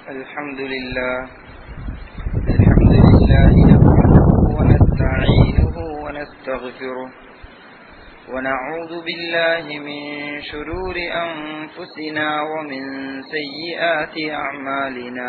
الحمد لله الحمد لله نحمده ونستعينه ونستغفره ونعوذ بالله من شرور أنفسنا ومن سيئات أعمالنا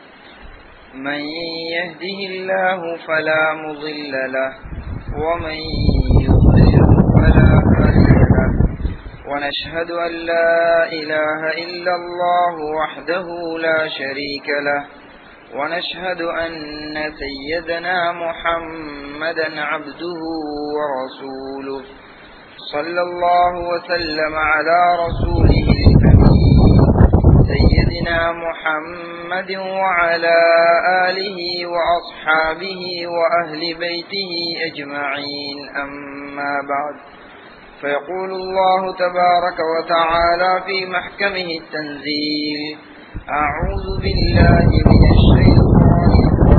من يهده الله فلا مضل له ومن يضلل فلا هادي له ونشهد أن لا إله إلا الله وحده لا شريك له ونشهد أن سيدنا محمدا عبده ورسوله صلى الله وسلم على رسوله الأمين سيدنا محمد وعلى آله وأصحابه وأهل بيته أجمعين أما بعد فيقول الله تبارك وتعالى في محكمه التنزيل أعوذ بالله من الشيطان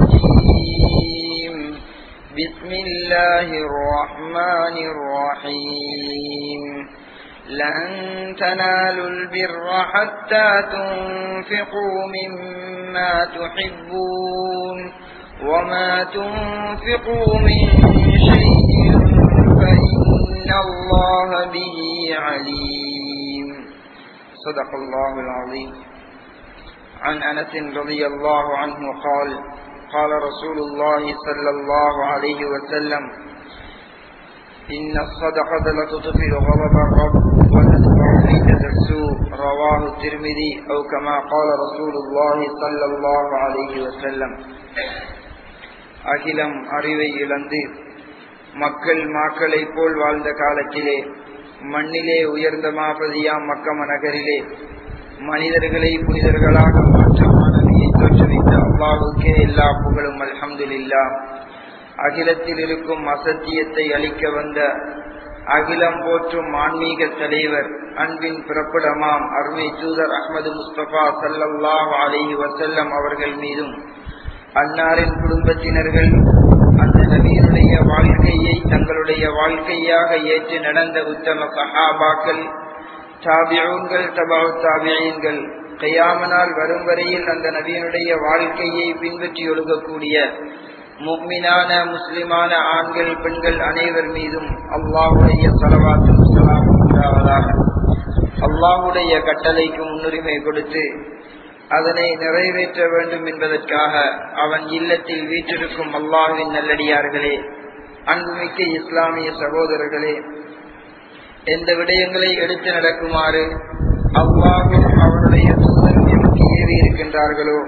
الرجيم بسم الله الرحمن الرحيم لن تنالوا البر حتى تنفقوا مما تحبون وما تنفقوا من شيء فإن الله به عليم صدق الله العظيم عن أنس رضي الله عنه قال قال رسول الله صلى الله عليه وسلم إن الصدقة لتطفئ غضب الرب وتدفع فتنة السوء رواه الترمذي أو كما قال رسول الله صلى الله عليه وسلم அகிலம் அறிவை இழந்து மக்கள் மாக்களை போல் வாழ்ந்த காலத்திலே மண்ணிலே உயர்ந்த மாபதியாம் மக்கம நகரிலே மனிதர்களை புனிதர்களாக மாற்ற மாணவியை தோற்றுவித்த அல்லாவுக்கே எல்லா புகழும் அல்ஹம்துலில்லா அகிலத்தில் இருக்கும் அசத்தியத்தை அளிக்க வந்த அகிலம் போற்றும் ஆன்மீக தலைவர் அன்பின் பிறப்பிடமாம் அருமை தூதர் அஹமது முஸ்தபா சல்லல்லாஹ் அலி வசல்லம் அவர்கள் மீதும் அன்னாரின் குடும்பத்தினர்கள் அந்த நபியினுடைய வாழ்க்கையை தங்களுடைய வாழ்க்கையாக ஏற்று நடந்த உத்தம சஹாபாக்கள் தாபியூன்கள் தபாவு தாபியீன்கள் கையாமனால் வரும் வரையில் அந்த நபியினுடைய வாழ்க்கையை பின்பற்றி ஒழுகக்கூடிய முக்மினான முஸ்லிமான ஆண்கள் பெண்கள் அனைவர் மீதும் அல்லாஹுடைய சலவாத்தும் சலாமும் உண்டாவதாக அல்லாஹுடைய கட்டளைக்கு முன்னுரிமை கொடுத்து அதனை நிறைவேற்ற வேண்டும் என்பதற்காக அவன் இல்லத்தில் வீற்றிருக்கும் அல்லாஹுவின் நல்லடியார்களே அன்புமிக்க இஸ்லாமிய சகோதரர்களே எந்த விடயங்களை எடுத்து நடக்குமாறு அவ்வாறு அவனுடைய தூதரும் எமக்கு ஏறி இருக்கின்றார்களோ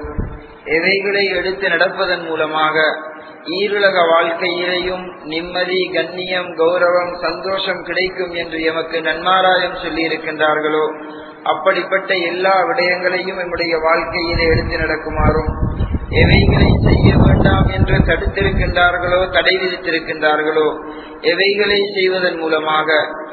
எவைகளை எடுத்து நடப்பதன் மூலமாக ஈருலக வாழ்க்கையிலேயும் நிம்மதி கண்ணியம் கௌரவம் சந்தோஷம் கிடைக்கும் என்று எமக்கு நன்மாராயம் சொல்லி இருக்கின்றார்களோ அப்படிப்பட்ட எல்லா விடயங்களையும் நம்முடைய வாழ்க்கையிலே எடுத்து நடக்குமாறும் எவைகளை செய்ய வேண்டாம் என்று தடுத்திருக்கின்றார்களோ தடை விதித்திருக்கின்றார்களோ எவைகளை செய்வதன் மூலமாக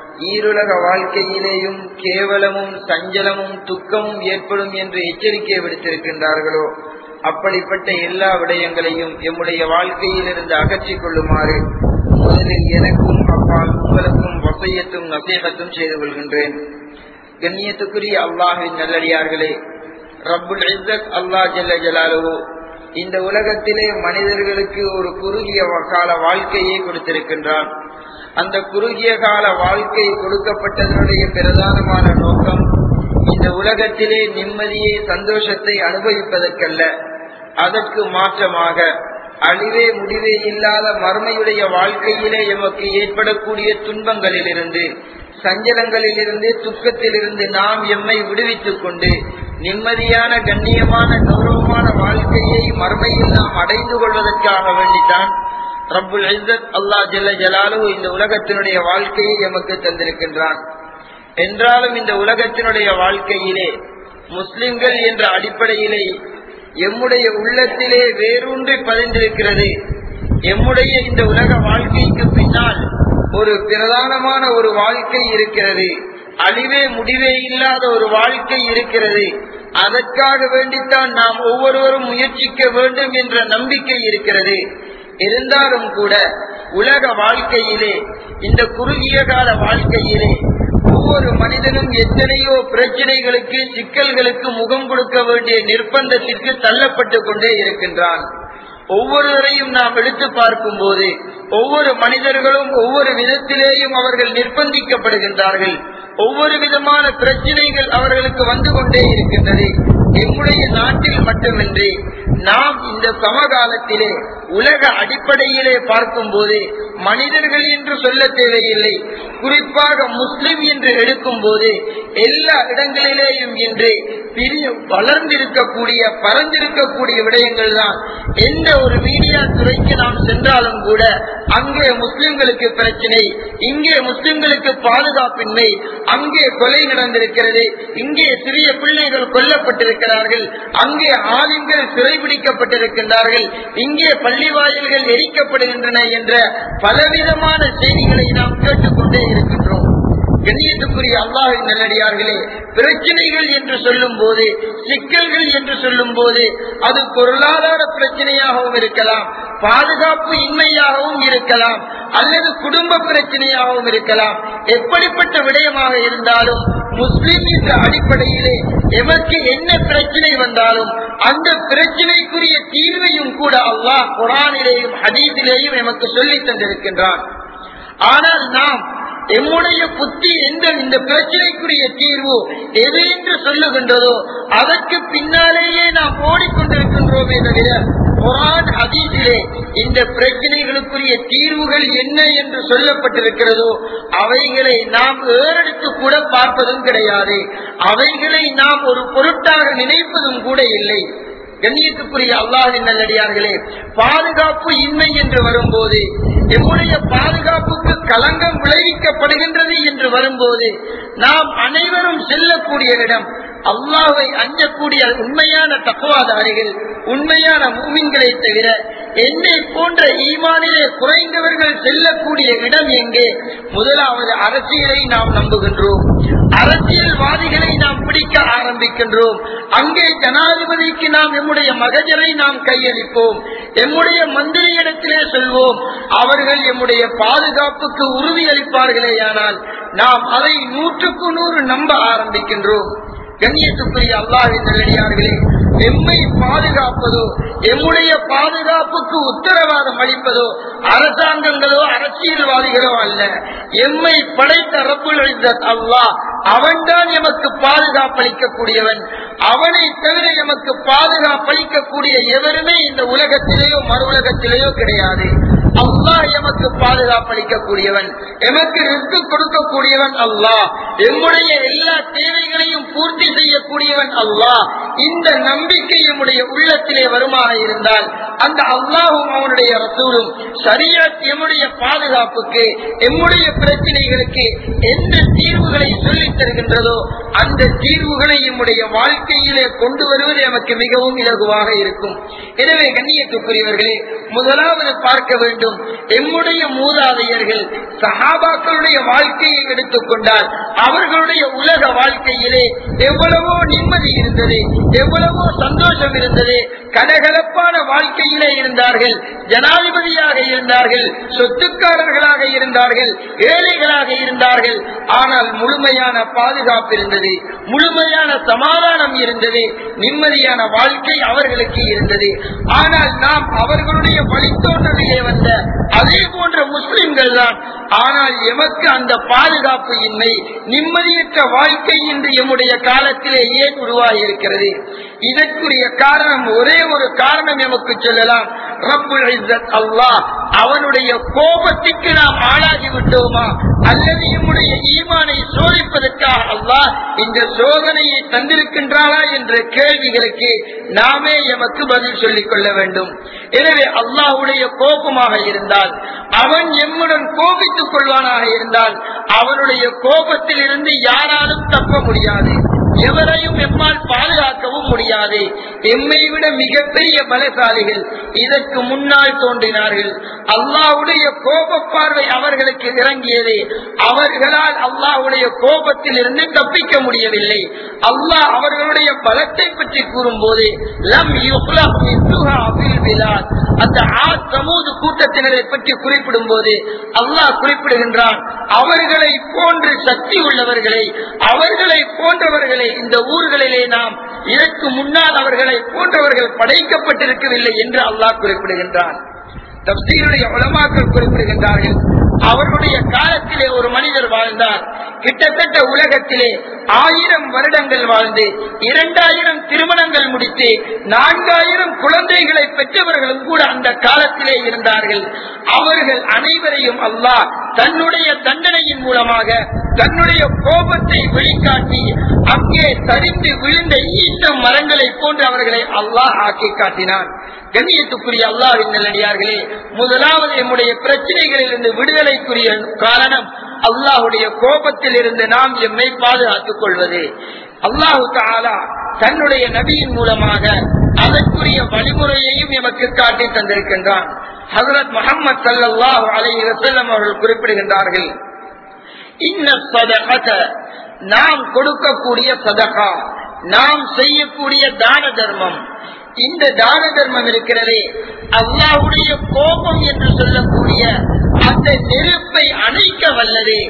ஈருலக வாழ்க்கையிலேயும் கேவலமும் சஞ்சலமும் துக்கமும் ஏற்படும் என்று எச்சரிக்கை விடுத்திருக்கின்றார்களோ அப்படிப்பட்ட எல்லா விடயங்களையும் எம்முடைய வாழ்க்கையிலிருந்து அகற்றிக் கொள்ளுமாறு முதலில் எனக்கும் அப்பால் உங்களுக்கும் வசையத்தும் நசேகத்தும் செய்து கொள்கின்றேன் கண்ணியத்துக்குரிய அல்லாஹின் நல்லடியார்களே ரப்புல் இஸ்ஸத் அல்லா ஜல்ல ஜலாலுவோ இந்த உலகத்திலே மனிதர்களுக்கு ஒரு குறுகிய கால வாழ்க்கையை கொடுத்திருக்கின்றான் அந்த குறுகிய கால வாழ்க்கை கொடுக்கப்பட்டதனுடைய பிரதானமான நோக்கம் இந்த உலகத்திலே நிம்மதியை சந்தோஷத்தை அனுபவிப்பதற்கல்ல அதற்கு மாற்றமாக அழிவே முடிவே இல்லாத மறுமையுடைய வாழ்க்கையிலே எமக்கு ஏற்படக்கூடிய துன்பங்களிலிருந்து சஞ்சலங்களிலிருந்து துக்கத்திலிருந்து நாம் எம்மை விடுவித்துக் கொண்டு நிம்மதியான கண்ணியமான கௌரவமான வாழ்க்கையை மறுமையில் நாம் அடைந்து கொள்வதற்காக வேண்டித்தான் ரப்புல் இஸ்ஸத் அல்லா ஜல்ல ஜலாலு இந்த உலகத்தினுடைய வாழ்க்கையை எமக்கு தந்திருக்கின்றான் என்றாலும் இந்த உலகத்தினுடைய வாழ்க்கையிலே முஸ்லிம்கள் என்ற அடிப்படையிலே எம்முடைய உள்ளத்திலே வேரூன்றி பதிந்திருக்கிறது எம்முடைய இந்த உலக வாழ்க்கைக்கு பின்னால் ஒரு பிரதானமான ஒரு வாழ்க்கை இருக்கிறது அழிவே முடிவே இல்லாத ஒரு வாழ்க்கை இருக்கிறது அதற்காக வேண்டித்தான் நாம் ஒவ்வொருவரும் முயற்சிக்க வேண்டும் என்ற நம்பிக்கை இருக்கிறது இருந்தாலும் கூட உலக வாழ்க்கையிலே இந்த குறுகிய கால வாழ்க்கையிலே ஒவ்வொரு மனிதனும் எத்தனையோ பிரச்சனைகளுக்கு சிக்கல்களுக்கு முகம் கொடுக்க வேண்டிய நிர்பந்தத்திற்கு தள்ளப்பட்டு கொண்டே இருக்கின்றான் ஒவ்வொருவரையும் நாம் எடுத்து பார்க்கும் போது ஒவ்வொரு மனிதர்களும் ஒவ்வொரு விதத்திலேயும் அவர்கள் நிர்பந்திக்கப்படுகின்றார்கள் ஒவ்வொரு விதமான பிரச்சனைகள் அவர்களுக்கு வந்து கொண்டே இருக்கின்றது எம்முடைய நாட்டில் மட்டுமின்றி நாம் இந்த சமகாலத்திலே உலக அடிப்படையிலே பார்க்கும் போது மனிதர்கள் என்று சொல்ல தேவையில்லை குறிப்பாக முஸ்லிம் என்று எடுக்கும் போது எல்லா இடங்களிலேயும் இன்று பிரிய வளர்ந்திருக்கக்கூடிய பறந்திருக்கக்கூடிய விடயங்கள் தான் எந்த ஒரு மீடியா துறைக்கு நாம் சென்றாலும் கூட அங்கே முஸ்லிம்களுக்கு பிரச்சனை இங்கே முஸ்லிம்களுக்கு பாதுகாப்பின்மை அங்கே கொலை நடந்திருக்கிறது இங்கே சிறிய பிள்ளைகள் கொல்லப்பட்டிருக்கிறார்கள் அங்கே ஆளுங்கள் சிறைபிடிக்கப்பட்டிருக்கின்றார்கள் இங்கே பள்ளி வாயில்கள் எரிக்கப்படுகின்றன என்ற பலவிதமான செய்திகளை நாம் கேட்டுக்கொண்டே இருக்கின்றோம் கண்ணியத்துக்குரிய அல்லாஹின் நல்லடியார்களே பிரச்சனைகள் என்று சொல்லும் போது சிக்கல்கள் என்று சொல்லும் போது அது பொருளாதார பிரச்சனையாகவும் இருக்கலாம் பாதுகாப்பு இன்மையாகவும் இருக்கலாம் அல்லது குடும்ப பிரச்சனையாகவும் இருக்கலாம் எப்படிப்பட்ட விடயமாக இருந்தாலும் முஸ்லிம் என்ற அடிப்படையிலே எமக்கு என்ன பிரச்சனை வந்தாலும் அந்த பிரச்சனைக்குரிய தீர்வையும் கூட அல்லாஹ் குரானிலேயும் ஹதீஸிலேயும் எமக்கு சொல்லித் தந்திருக்கின்றான் ஆனால் நாம் எம்முடைய புத்தி எந்த இந்த பிரச்சனைக்குரிய தீர்வு எது என்று சொல்லுகின்றதோ அதற்கு பின்னாலேயே நாம் ஓடிக்கொண்டிருக்கின்றோமே தவிர குரான் ஹதீஸிலே இந்த பிரச்சனைகளுக்குரிய தீர்வுகள் என்ன என்று சொல்லப்பட்டிருக்கிறதோ அவைகளை நாம் ஏறெடுத்து கூட பார்ப்பதும் கிடையாது அவைகளை நாம் ஒரு பொருட்டாக நினைப்பதும் கூட இல்லை கண்ணியத்துக்குரிய அல்லாஹின் நல்லடியார்களே பாதுகாப்பு இன்மை என்று வரும்போது எம்முடைய பாதுகாப்புக்கு களங்கம் விளைவிக்கப்படுகின்றது என்று வரும்போது நாம் அனைவரும் செல்லக்கூடிய இடம் அல்லாவை அஞ்சக்கூடிய உண்மையான தக்குவாதாரிகள் உண்மையான மூமின்களை தவிர என்னை போன்ற ஈமானிலே குறைந்தவர்கள் செல்லக்கூடிய இடம் எங்கே முதலாவது அரசியலை நாம் நம்புகின்றோம் அரசியல்வாதிகளை நாம் பிடிக்க ஆரம்பிக்கின்றோம் அங்கே ஜனாதிபதிக்கு நாம் எம்முடைய மகஜரை நாம் கையளிப்போம் எம்முடைய மந்திரியிடத்திலே சொல்வோம் அவர்கள் எம்முடைய பாதுகாப்புக்கு உறுதியளிப்பார்களேயானால் நாம் அதை நூற்றுக்கு நூறு நம்ப ஆரம்பிக்கின்றோம் கண்ணியத்துக்குரிய அல்லாஹின் நல்லடியார்களே எம்மை பாதுகாப்பதோ எம்முடைய பாதுகாப்புக்கு உத்தரவாதம் அளிப்பதோ அரசாங்கங்களோ அரசியல்வாதிகளோ அல்ல எம்மை படைத்த ரப்புல் அல்லாஹ் அவன்தான் எமக்கு பாதுகாப்பளிக்கக்கூடியவன் அவனை தவிர எமக்கு பாதுகாப்பளிக்கக்கூடிய எவருமே இந்த உலகத்திலேயோ மறு உலகத்திலேயோ கிடையாது அல்லாஹ் எமக்கு பாதுகாப்பளிக்கக்கூடியவன் எமக்கு ரிஸ்க் கொடுக்கக்கூடியவன் அல்லாஹ் எம்முடைய எல்லா தேவைகளையும் பூர்த்தி செய்யக்கூடியவன் அல்லாஹ் இந்த நம்பிக்கை எம்முடைய உள்ளத்திலே வருமாக இருந்தால் அந்த அல்லாஹும் அவனுடைய ரசூலும் சரியா எம்முடைய பாதுகாப்புக்கு எம்முடைய பிரச்சனைகளுக்கு எந்த தீர்வுகளை சொல்லித் தருகின்றதோ அந்த தீர்வுகளை எம்முடைய வாழ்க்கையிலே கொண்டு வருவது நமக்கு மிகவும் இலகுவாக இருக்கும் எனவே கண்ணியத்துக்குரியவர்களே முதலாவது பார்க்க வேண்டும் எம்முடைய மூதாதையர்கள் சஹாபாக்களுடைய வாழ்க்கையை எடுத்துக்கொண்டால் அவர்களுடைய உலக வாழ்க்கையிலே எவ்வளவோ நிம்மதி இருந்தது எவ்வளவோ சந்தோஷம் இருந்தது கலகலப்பான வாழ்க்கையிலே இருந்தார்கள் ஜனாதிபதியாக இருந்தார்கள் சொத்துக்காரர்களாக இருந்தார்கள் ஏழைகளாக இருந்தார்கள் ஆனால் முழுமையான பாதுகாப்பு இருந்தது முழுமையான சமாதானம் இருந்தது நிம்மதியான வாழ்க்கை அவர்களுக்கு இருந்தது ஆனால் நாம் அவர்களுடைய வழித்தோன்றலிலே வந்த அதே போன்ற முஸ்லிம்கள் தான் ஆனால் எமக்கு அந்த பாதுகாப்பு இன்மை நிம்மதியற்ற வாழ்க்கை இன்று எம்முடைய காலத்திலே ஏன் உருவாகி இருக்கிறது இதற்குரிய காரணம் ஒரே ஒரு காரணம் எமக்கு சொல்லலாம் ரப்புல் இஸ்ஸத் அல்லாஹ் அவனுடைய கோபத்துக்கு நாம் ஆளாகி விட்டோமா அல்லது நம்முடைய ஈமானை சோதிப்பதற்காக அல்லாஹ் இந்த சோதனையை தந்திருக்கின்றாரா என்ற கேள்விகளுக்கு நாமே எமக்கு பதில் சொல்லிக் கொள்ள வேண்டும் எனவே அல்லாஹுடைய கோபமாக இருந்தால் அவன் எம்முடன் கோபித்துக் கொள்வானாக இருந்தால் அவனுடைய கோபத்தில் இருந்து யாராலும் தப்ப முடியாது எவரையும் எம்மால் பாதுகாக்கவும் முடியாது எம்மை விட மிகப்பெரிய பலசாலிகள் இதற்கு முன்னால் தோன்றினார்கள் அல்லாவுடைய கோப பார்வை அவர்களுக்கு இறங்கியது அவர்களால் அல்லாவுடைய கோபத்தில் இருந்து தப்பிக்க முடியவில்லை அல்லாஹ் அவர்களுடைய பலத்தை பற்றி கூறும்போது லம் யுக்லக் மிஸ்லுஹா ஃபில் பிலாத். அந்த ஆத் சமூது கூட்டத்தினரை பற்றி குறிப்பிடும் போது அல்லாஹ் குறிப்பிடுகின்றான் அவர்களை போன்று சக்தி உள்ளவர்களை அவர்களை போன்றவர்களை இந்த ஊர்களிலே நாம் இதற்கு முன்னால் அவர்களை போன்றவர்கள் படைக்கப்பட்டிருக்கவில்லை என்று அல்லாஹ் குறிப்பிடுகின்றான் தப்சீருடைய உலமாக்கள் குறிப்பிடுகின்றார்கள் அவர்களுடைய காலத்திலே ஒரு மனிதர் வாழ்ந்தார் கிட்டத்தட்ட உலகத்திலே ஆயிரம் வருடங்கள் வாழ்ந்து இரண்டாயிரம் திருமணங்கள் முடித்து நான்காயிரம் குழந்தைகளை பெற்றவர்களும் கூட அந்த காலத்திலே இருந்தார்கள் அவர்கள் அனைவரையும் அல்லாஹ் தன்னுடைய தண்டனையின் மூலமாக தன்னுடைய கோபத்தை வெளிக்காட்டி அங்கே சரிந்து விழுந்த ஈட்டம் மரங்களை போன்று அவர்களை அல்லாஹ் ஆக்கி காட்டினான் கண்ணியத்துக்குரிய அல்லாவின் நல்லடியார்களே முதலாவது நம்முடைய பிரச்சனைகளில் இருந்து விடுதலைக்குரிய காரணம் அல்லாஹுடைய கோபத்தில் இருந்து நாம் எம்மை பாதுகாத்துக் கொள்வது அல்லாஹு தாலா தன்னுடைய நபியின் மூலமாக அதற்குரிய வழிமுறையையும் எமக்கு காட்டி தந்திருக்கின்றான் ஹசரத் முகமது சல்லாஹு அலி வசல்லம் அவர்கள் குறிப்பிடுகின்றார்கள் இன்ன சதகத நாம் கொடுக்கக்கூடிய சதகா நாம் செய்யக்கூடிய தான தர்மம் இந்த தான தர்மம் இருக்கிறதே அல்லாஹுடைய கோபம் என்று சொல்லக்கூடிய அந்த நெருப்பை அணைக்க வல்லது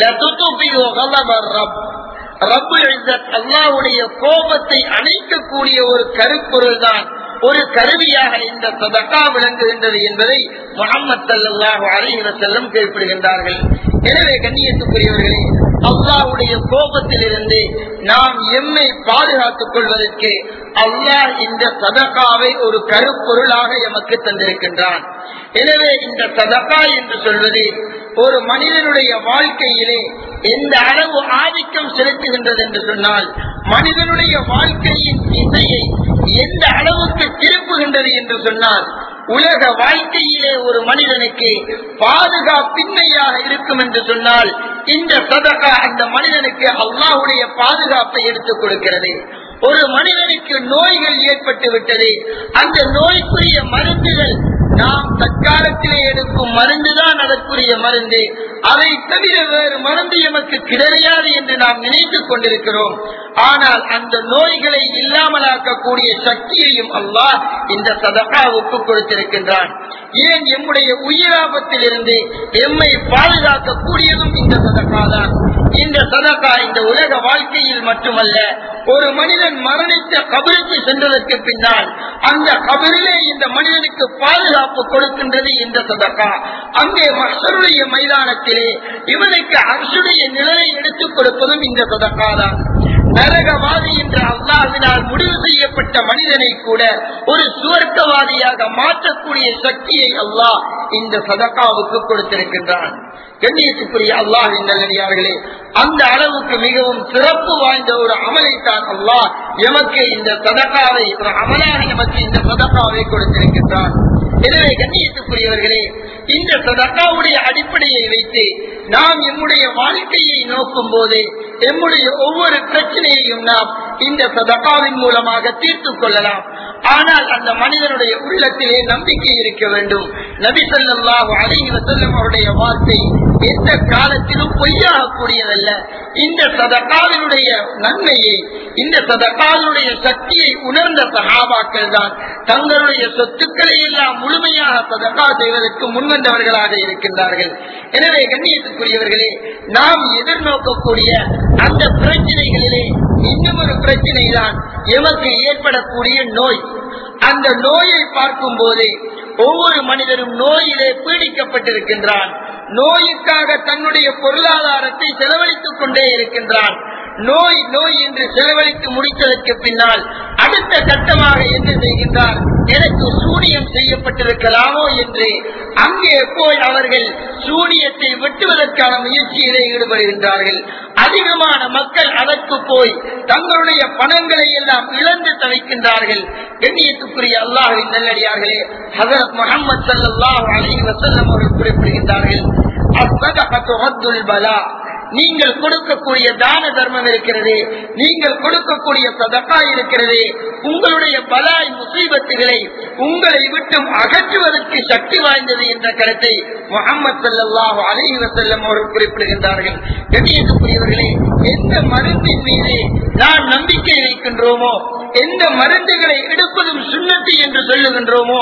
அல்லாஹுடைய கோபத்தை அணைக்கக்கூடிய ஒரு கருப்பொருள் தான் ஒரு கருவியாக இந்த சதக்கா விளங்குகின்றது என்பதை முகமது சல்லாஹு அலைஹி செல்லம் குறிப்பிடுகின்றார்கள் எனவே கண்ணியத்துக்குரியவர்களே அல்லாஹுடைய கோபத்தில் இருந்து நாம் எம்மை பாதுகாத்துக் கொள்வதற்கு அல்லாஹ் இந்த சதக்காவை ஒரு கருப்பொருளாக எமக்கு தந்திருக்கின்றான் எனவே இந்த சதக்கா என்று சொல்வது ஒரு மனிதனுடைய வாழ்க்கையிலே எந்த அளவு ஆதிக்கம் செலுத்துகின்றது என்று சொன்னால் மனிதனுடைய வாழ்க்கையின் திசையை எந்த அளவுக்கு திருப்புகின்றது என்று சொன்னால் உலக வாழ்க்கையிலே ஒரு மனிதனுக்கு பாதுகாப்பின்மையாக இருக்கும் என்று சொன்னால் இந்த சதகா அந்த மனிதனுக்கு அல்லாஹுடைய பாதுகாப்பை எடுத்துக் கொடுக்கிறது ஒரு மனிதனுக்கு நோய்கள் ஏற்பட்டு விட்டது அந்த நோய்க்குரிய மருந்துகள் நாம் தற்காலத்திலே எடுக்கும் மருந்துதான் அதற்குரிய மருந்து அதை தவிர வேறு மருந்து எமக்கு கிடையாது என்று நாம் நினைத்துக் கொண்டிருக்கிறோம் ஆனால் அந்த நோய்களை இல்லாமலாக்கக்கூடிய சக்தியையும் அல்லாஹ் இந்த சதகாவுக்கு கொடுத்திருக்கின்றான் ஏன் எம்முடைய உயிராபத்தில் இருந்து எம்மை பாதுகாக்கக்கூடியதும் இந்த சதகா தான் இந்த சதகா இந்த உலக வாழ்க்கையில் மட்டுமல்ல ஒரு மனிதன் மரணித்த கபருக்கு சென்றதற்கு பின்னால் அந்த கபரிலே இந்த மனிதனுக்கு பாதுகாப்பு கொடுக்கின்றது இந்த சதக்கா அங்கே மக்களுடைய மைதானத்திலே இவனுக்கு அரசுடைய நிலையை எடுத்துக் கொடுப்பதும் இந்த சதக்கா தான் நரகவாதி என்று அல்லாஹினால் முடிவு செய்யப்பட்ட மனிதனை கூட ஒரு சுவர்க்கவாதியாக மாற்றக்கூடிய சக்தியை அல்லாஹ் இந்த சதக்காவுக்கு கொடுத்திருக்கின்றான் கண்ணியத்துக்குரிய அல்லாஹின் நல்லடியார்களே அந்த அளவுக்கு மிகவும் சிறப்பு வாய்ந்த ஒரு அமலைத்தான் அல்லாஹ் எமக்கு இந்த சதக்காவை ஒரு அமலாக எமக்கு இந்த சதக்காவை கொடுத்திருக்கின்றான் எனவே கண்ணியத்துக்குரியவர்களே இந்த சதக்காவுடைய அடிப்படையை வைத்து நாம் எம்முடைய வாழ்க்கையை நோக்கும் போது எம்முடைய ஒவ்வொரு பிரச்சனையையும் நாம் இந்த சதக்காவின் மூலமாக தீர்த்துக் கொள்ளலாம் ஆனால் அந்த மனிதனுடைய உள்ளத்திலே நம்பிக்கை இருக்க வேண்டும் நபி சொல்லாஹு அலைஹி வஸல்லம் அவருடைய வார்த்தை எந்த காலத்திலும் பொய்யாகக்கூடியதல்ல இந்த சதக்காவினுடைய நன்மையை இந்த சதக்காவினுடைய சக்தியை உணர்ந்த சகாபாக்கள் தான் தங்களுடைய சொத்துக்களை எல்லாம் முழுமையாக சதக்கா செய்வதற்கு முன்வந்தவர்களாக இருக்கின்றார்கள் எனவே கண்ணியத்துக்குரியவர்களே நாம் எதிர்நோக்கக்கூடிய அந்த பிரச்சனைகளிலே இன்னும் ஒரு பிரச்சனை தான் எமக்கு ஏற்படக்கூடிய நோய் அந்த நோயை பார்க்கும் போதே ஒவ்வொரு மனிதரும் நோயிலே பீடிக்கப்பட்டிருக்கின்றான் நோய்க்காக தன்னுடைய பொருளாதாரத்தை செலவழித்துக் கொண்டே இருக்கின்றான் நோய் நோய் என்று செலவழித்து முடித்ததற்கு பின்னால் அடுத்த கட்டமாக என்ன செய்கின்றார் எனக்கு சூனியம் செய்யப்பட்டிருக்கலாமோ என்று அங்கே போய் அவர்கள் சூனியத்தை வெட்டுவதற்கான முயற்சியிலே ஈடுபடுகின்றார்கள் அதிகமான மக்கள் அதற்கு போய் தங்களுடைய பணங்களை எல்லாம் இழந்து தவிக்கின்றார்கள் கண்ணியத்துக்குரிய அல்லாஹின் நல்லடியார்களே ஹசரத் முகமது சல்லாஹ் அலி வசல்லம் அவர்கள் குறிப்பிடுகின்றார்கள் அஸ்ஸதகத்து ரத்துல் பலா நீங்கள் கொடுக்கக்கூடிய தான தர்மம் இருக்கிறது நீங்கள் கொடுக்கக்கூடிய சதக்கா இருக்கிறது உங்களுடைய பலாய் முசீபத்துகளை உங்களை விட்டும் அகற்றுவதற்கு சக்தி வாய்ந்தது என்ற கருத்தை முகமது சல்லாஹு அலஹி வசல்லம் அவர்கள் குறிப்பிடுகின்றார்கள் கண்ணியத்துக்குரியவர்களே எந்த மருந்தின் மீது நாம் நம்பிக்கை வைக்கின்றோமோ எந்த மருந்துகளை எடுப்பதும் சுண்ணத்து என்று சொல்லுகின்றோமோ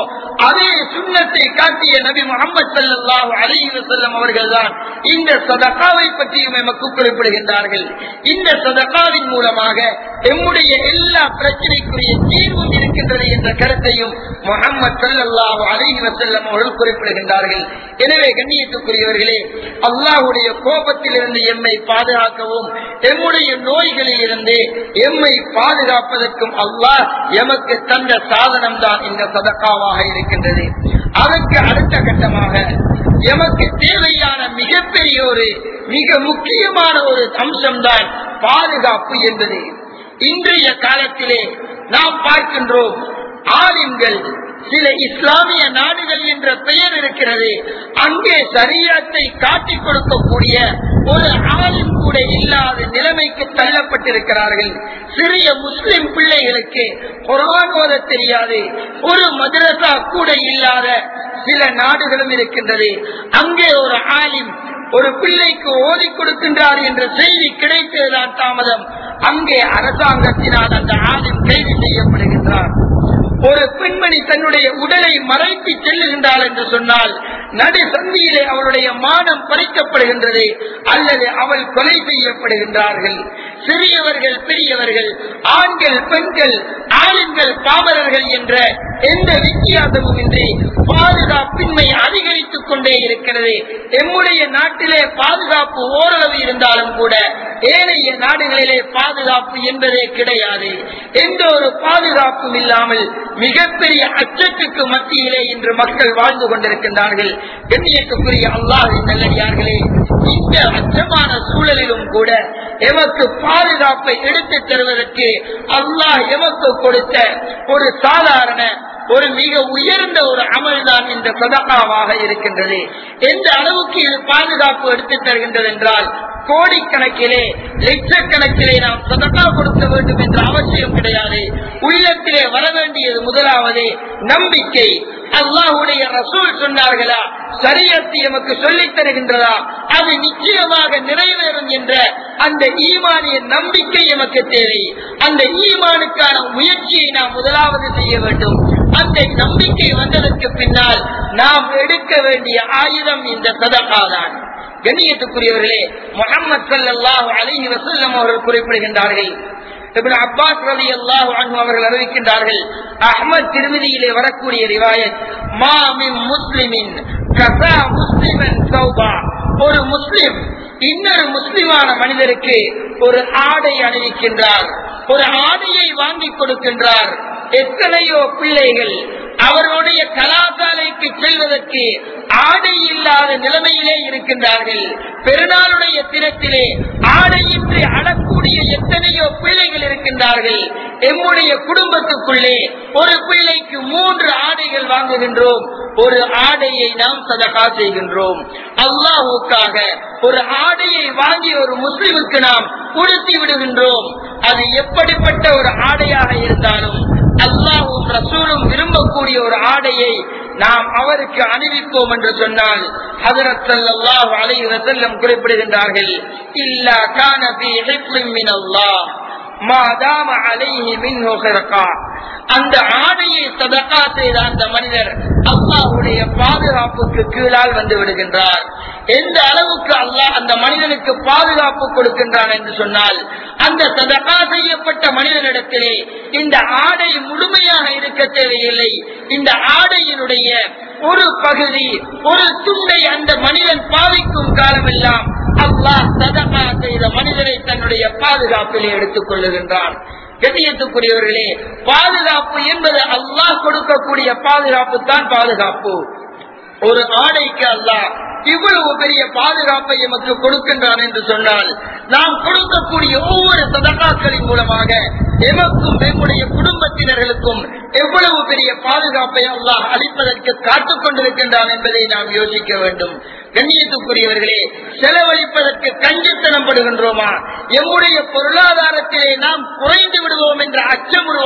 அதே சுண்ணத்தை காட்டிய நபி முகமது சல்லாஹு அலைஹி வஸல்லம் அவர்கள்தான் இந்த சதகாவை பற்றியும் எமக்கு குறிப்பிடுகின்றார்கள் இந்த சதகாவின் மூலமாக எம்முடைய எல்லா பிரச்சனைக்குரிய தீர்வும் இருக்கின்றது என்ற கருத்தையும் முகமது சல்லாஹு அலைஹி வஸல்லம் அவர்கள் குறிப்பிடுகின்றார்கள் எனவே கண்ணியத்துக்குரியவர்களே அல்லாஹுடைய கோபத்தில் இருந்து எம்மை பாதுகாக்கவும் எம்முடைய நோய்களில் இருந்து எம்மை பாதுகாப்பதற்கும் அல்லாஹ் எமக்கு தந்த சாதனம் தான் இந்த சதக்காவாக இருக்கின்றது அதற்கு அடுத்த கட்டமாக எமக்கு தேவையான மிகப்பெரிய ஒரு மிக முக்கியமான ஒரு அம்சம்தான் பாதுகாப்பு என்பது இன்றைய காலத்திலே நாம் பார்க்கின்றோம் ஆலிம்கள் சில இஸ்லாமிய நாடுகள் என்ற பெயர் இருக்கிறது அங்கே சரியத்தை காட்டிக் கொடுக்கக்கூடிய ஒரு ஆளும் கூட இல்லாத நிலைமைக்கு தள்ளப்பட்டிருக்கிறார்கள் சிறிய முஸ்லிம் பிள்ளைகளுக்கு குரான் ஓத தெரியாது ஒரு மதரசா கூட இல்லாத சில நாடுகளும் இருக்கின்றது அங்கே ஒரு ஆலிம் ஒரு பிள்ளைக்கு ஓதி கொடுக்கின்றார் என்ற செய்தி கிடைத்ததுதான் தாமதம் அங்கே அரசாங்கத்தினால் அந்த ஆலிம் கைது செய்யப்படுகின்றார் ஒரு பெண்மணி தன்னுடைய உடலை மறைத்து செல்லுகின்றாள் என்று சொன்னால் நடு சந்தியிலே அவளுடைய மானம் பறிக்கப்படுகின்றது அல்லது அவள் கொலை செய்யப்படுகின்றார்கள் சிறியவர்கள் பெரியவர்கள் ஆண்கள் பெண்கள் ஆளுங்கள் பாமரர்கள் என்ற எந்த வித்தியாசமும் இன்றி பாதுகாப்பின்மை அதிகரித்துக் கொண்டே இருக்கிறது எம்முடைய நாட்டிலே பாதுகாப்பு ஓரளவு இருந்தாலும் கூட ஏனைய நாடுகளிலே பாதுகாப்பு என்பதே கிடையாது எந்த ஒரு பாதுகாப்பும் இல்லாமல் மிகப்பெரிய அச்சத்துக்கு மத்தியிலே இன்று மக்கள் வாழ்ந்து கொண்டிருக்கின்றார்கள் கண்ணியத்துக்குரிய அல்லாஹின் நல்லடியார்களே இந்த அச்சமான சூழலிலும் கூட எமக்கு பாதுகாப்பை எடுத்துத் தருவதற்கு அல்லாஹ் எமக்கு கொடுத்த ஒரு சாதாரண ஒரு மிக உயர்ந்த ஒரு அமல் தான் இந்த சதகாவாக இருக்கின்றது எந்த அளவுக்கு இது பாதுகாப்பு எடுத்துத் தருகின்றது என்றால் கோடிக்கணக்கிலே லட்சக்கணக்கிலே நாம் சதகா கொடுக்க வேண்டும் என்ற அவசியம் கிடையாது உள்ளத்திலே வர வேண்டியது முதலாவது நம்பிக்கை அல்லாஹுடைய ரசூல் சொன்னார்களா சரியத்தை எமக்கு சொல்லித் தருகின்றதா அது நிச்சயமாக நிறைவேறும் என்ற அந்த ஈமானிய நம்பிக்கை எமக்கு தேவை அந்த ஈமானுக்கான முயற்சியை நாம் முதலாவது செய்ய வேண்டும் அந்த நம்பிக்கை வந்ததற்கு பின்னால் நாம் எடுக்க வேண்டிய ஆயுதம் இந்த சதகாதான் கண்ணியத்துக்குரியவர்களே முகமது சல்லாஹு அலிஹி வசல்லம் அவர்கள் குறிப்பிடுகின்றார்கள் இப்னு அப்பாஸ் ரலி அல்லாஹு அன்ஹு அவர்கள் அறிவிக்கின்றார்கள் அஹ்மத் திருமதியிலே வரக்கூடிய ரிவாயத் மாமின் முஸ்லிமின் கசா முஸ்லிமன் சௌபா ஒரு முஸ்லிம் இன்னொரு முஸ்லிமான மனிதருக்கு ஒரு ஆடை அணிவிக்கின்றார் ஒரு ஆடையை வாங்கி கொடுக்கின்றார் எத்தனையோ பிள்ளைகள் அவர்களுடைய கலாசாலைக்கு செல்வதற்கு ஆடை இல்லாத நிலைமையிலே இருக்கின்றார்கள் பெருநாளுடைய தினத்திலே ஆடையின்றி அடக்கூடிய எத்தனையோ பிள்ளைகள் இருக்கின்றார்கள் எம்முடைய குடும்பத்துக்குள்ளே ஒரு பிள்ளைக்கு மூன்று ஆடைகள் வாங்குகின்றோம் ஒரு ஆடையை நாம் சதகா செய்கின்றோம் அல்லாஹுக்காக ஒரு ஆடையை வாங்கி ஒரு முஸ்லிமுக்கு நாம் உடுத்தி விடுகின்றோம் அது எப்படிப்பட்ட ஒரு ஆடையாக இருந்தாலும் அல்லாஹும் ரசூலும் விரும்பக்கூடிய ஒரு ஆடையை நாம் அவருக்கு அணிவிப்போம் என்று சொன்னால் ஹதரத் ஸல்லல்லாஹு அலைஹி வஸல்லம் குறிப்பிடுகின்றார்கள் இல்லா கான ஃபீ ஹிஃப்லின் மின் அல்லாஹ் மா தாம அலைஹி மின்ஹு ஹிர்கா அந்த ஆடையை சதகா செய்த அந்த மனிதர் அல்லாஹுடைய பாதுகாப்புக்கு கீழால் வந்து விடுகின்றார் எந்த அளவுக்கு அல்லாஹ் அந்த மனிதனுக்கு பாதுகாப்பு கொடுக்கின்றான் என்று சொன்னால் அந்த சதகா செய்யப்பட்ட மனிதனிடத்திலே இந்த ஆடை முழுமையாக இருக்க தேவையில்லை இந்த ஆடையினுடைய ஒரு பகுதி ஒரு துண்டை அந்த மனிதன் பாவிக்கும் காலமெல்லாம் அல்லாஹ் சதகா செய்த மனிதனை தன்னுடைய பாதுகாப்பிலே எடுத்துக் கொள்ளுகின்றான் கண்ணியத்துக்குரியவர்களே பாதுகாப்பு என்பது அல்லாஹ் கொடுக்கக்கூடிய பாதுகாப்பு தான் பாதுகாப்பு ஒரு ஆடைக்கு அல்லாஹ் இவ்வளவு பெரிய பாதுகாப்பை எமக்கு கொடுக்கின்றான் என்று சொன்னால் நாம் கொடுக்கக்கூடிய ஒவ்வொரு சதகாக்களின் மூலமாக எமக்கும் எம்முடைய குடும்பத்தினர்களுக்கும் எவ்வளவு பெரிய பாதுகாப்பை அல்லாஹ் அளிப்பதற்கு காத்துக் கொண்டிருக்கின்றான் என்பதை நாம் யோசிக்க வேண்டும் கண்ணியத்துக்குரியவர்களே செலவழிப்பதற்கு கஞ்சத்தனம் படுகின்றோமா எம்முடைய பொருளாதாரத்திலே நாம் குறைந்து விடுவோம் என்ற அச்சம் உருவாக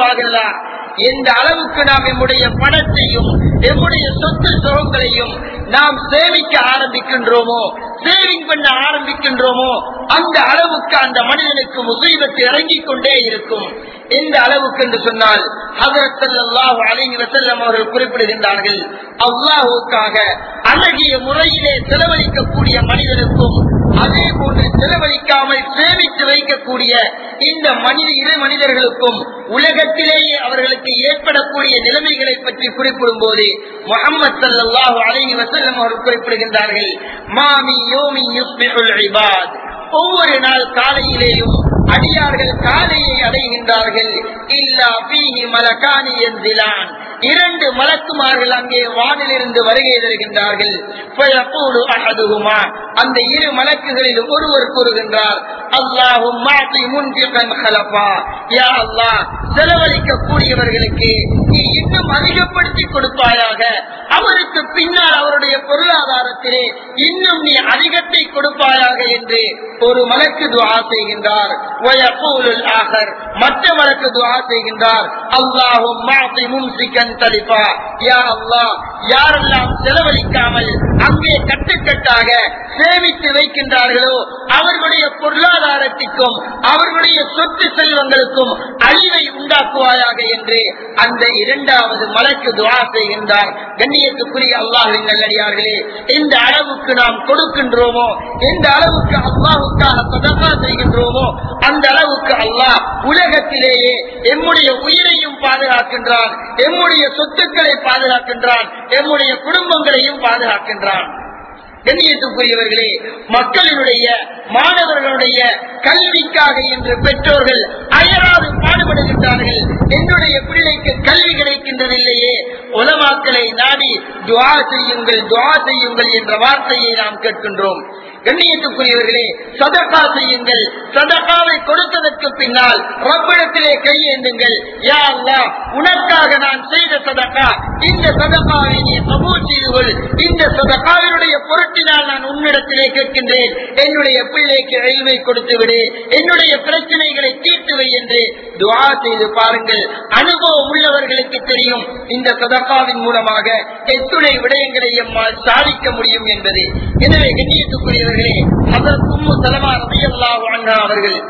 ஆகிறதா எந்த அளவுக்கு நாம் நம்முடைய பணத்தையும் நம்முடைய சொத்து சுகங்களையும் நாம் சேமிக்க ஆரம்பிக்கின்றோமோ சேவிங் பண்ண ஆரம்பிக்கின்றோமோ அந்த அளவுக்கு அந்த மனிதனுக்கு முசீபத்து இறங்கிக் கொண்டே இருக்கும் எந்த அளவுக்கு என்று சொன்னால் ஹதரத்தல்லாஹு அலைஹி வஸல்லம் அவர்கள் குறிப்பிடுகின்றார்கள் அல்லாஹுக்காக அழகிய முறையிலே செலவழிக்கக்கூடிய மனிதனுக்கும் அதே போன்று செலவழிக்காமல் சேமித்து வைக்கக்கூடிய இந்த மனித இரு மனிதர்களுக்கும் உலகத்திலேயே அவர்களுக்கு ஏற்படக்கூடிய நிலைமைகளை பற்றி குறிப்பிடும் போது முகமது சல்லாஹூ அலைஹி வசல்லம் அவர்கள் குறிப்பிடுகின்றார்கள் மாமி யோமி யுஸ்பிஹுல் இபாத் ஒவ்வொரு நாள் காலையிலேயும் அடியார்கள் காலையை அடைகின்றார்கள் இல்லா பீஹி மலகானி என்திலான் இரண்டு மலக்குமார்கள் அங்கே வானிலிருந்து வருகை தருகின்றார்கள் ஃபயகூலு அஹதுஹுமா அந்த இரு மலக்குகளில் ஒருவர் கூறுகின்றார் அல்லாஹும் மாத்தி முன்பிகன் ஹலபா யா அல்லாஹ் செலவழிக்க கூடியவர்களுக்கு நீ இன்னும் அதிகப்படுத்தி கொடுப்பாயாக அவருக்கு பின்னால் அவருடைய பொருளாதாரத்திலே இன்னும் நீ அதிகத்தை கொடுப்பாயாக என்று ஒரு மலக்கு துவா செய்கின்றார் வயகூலுல் ஆகர் மற்ற மலக்கு துவா செய்கின்றார் அல்லாஹும் மாத்தி முன்சிகன் தலிபா யா அல்லாஹ் யாரெல்லாம் செலவழிக்காமல் அங்கே கட்டுக்கட்டாக சேமித்து வைக்கின்றார்களோ அவர்களுடைய பொருளாதாரத்திற்கும் அவர்களுடைய சொத்து செல்வங்களுக்கும் அழிவை உண்டாக்குவாயாக என்று அந்த இரண்டாவது மலக்கு துவா செய்கின்றார் கண்ணியத்துக்குரிய அல்லாஹின் நல்லடியார்களே எந்த அளவுக்கு நாம் கொடுக்கின்றோமோ எந்த அளவுக்கு அல்லாஹுக்காக சதகா செய்கின்றோமோ அந்த அளவுக்கு அல்லாஹ் உலகத்திலேயே எம்முடைய உயிரையும் பாதுகாக்கின்றான் எம்முடைய சொத்துக்களை பாதுகாக்கின்றான் எம்முடைய குடும்பங்களையும் பாதுகாக்கின்றான் கண்ணியத்துக்குரியவர்களே மக்களினுடைய மாணவர்களுடைய கல்விக்காக என்று பெற்றோர்கள் அயராது பாடுபடுகின்றார்கள் என்னுடைய பிள்ளைக்கு கல்வி கிடைக்கின்றதில்லையே உலமாக்களை நாடி துவா செய்யுங்கள் துவா செய்யுங்கள் என்ற வார்த்தையை நாம் கேட்கின்றோம் கண்ணியத்துக்குரியவர்களே சதகா செய்யுங்கள் சதகாவை கொடுத்ததற்கு பின்னால் ரப்பிடத்திலே கையேந்துங்கள் யா அல்லாஹ் உனக்காக நான் செய்த சதகா இந்த சதகாவை நீ கபூல் செய்து கொள் இந்த சதகாவினுடைய பொருட்டினால் நான் உன்னிடத்திலே கேட்கின்றேன் என்னுடைய பிள்ளைக்கு அழிவை கொடுத்து விடு என்னுடைய பிரச்சனைகளை தீர்த்து வை என்று துவா செய்து பாருங்கள் அனுபவம் உள்ளவர்களுக்கு தெரியும் இந்த சதகாவின் மூலமாக எத்துணை விடயங்களை எம்மால் சாதிக்க முடியும் என்பது எனவே கண்ணியத்துக்குரியவர்களே அதற்கு உம்மு சலமா ரலியல்லாஹு அன்ஹா அவர்கள்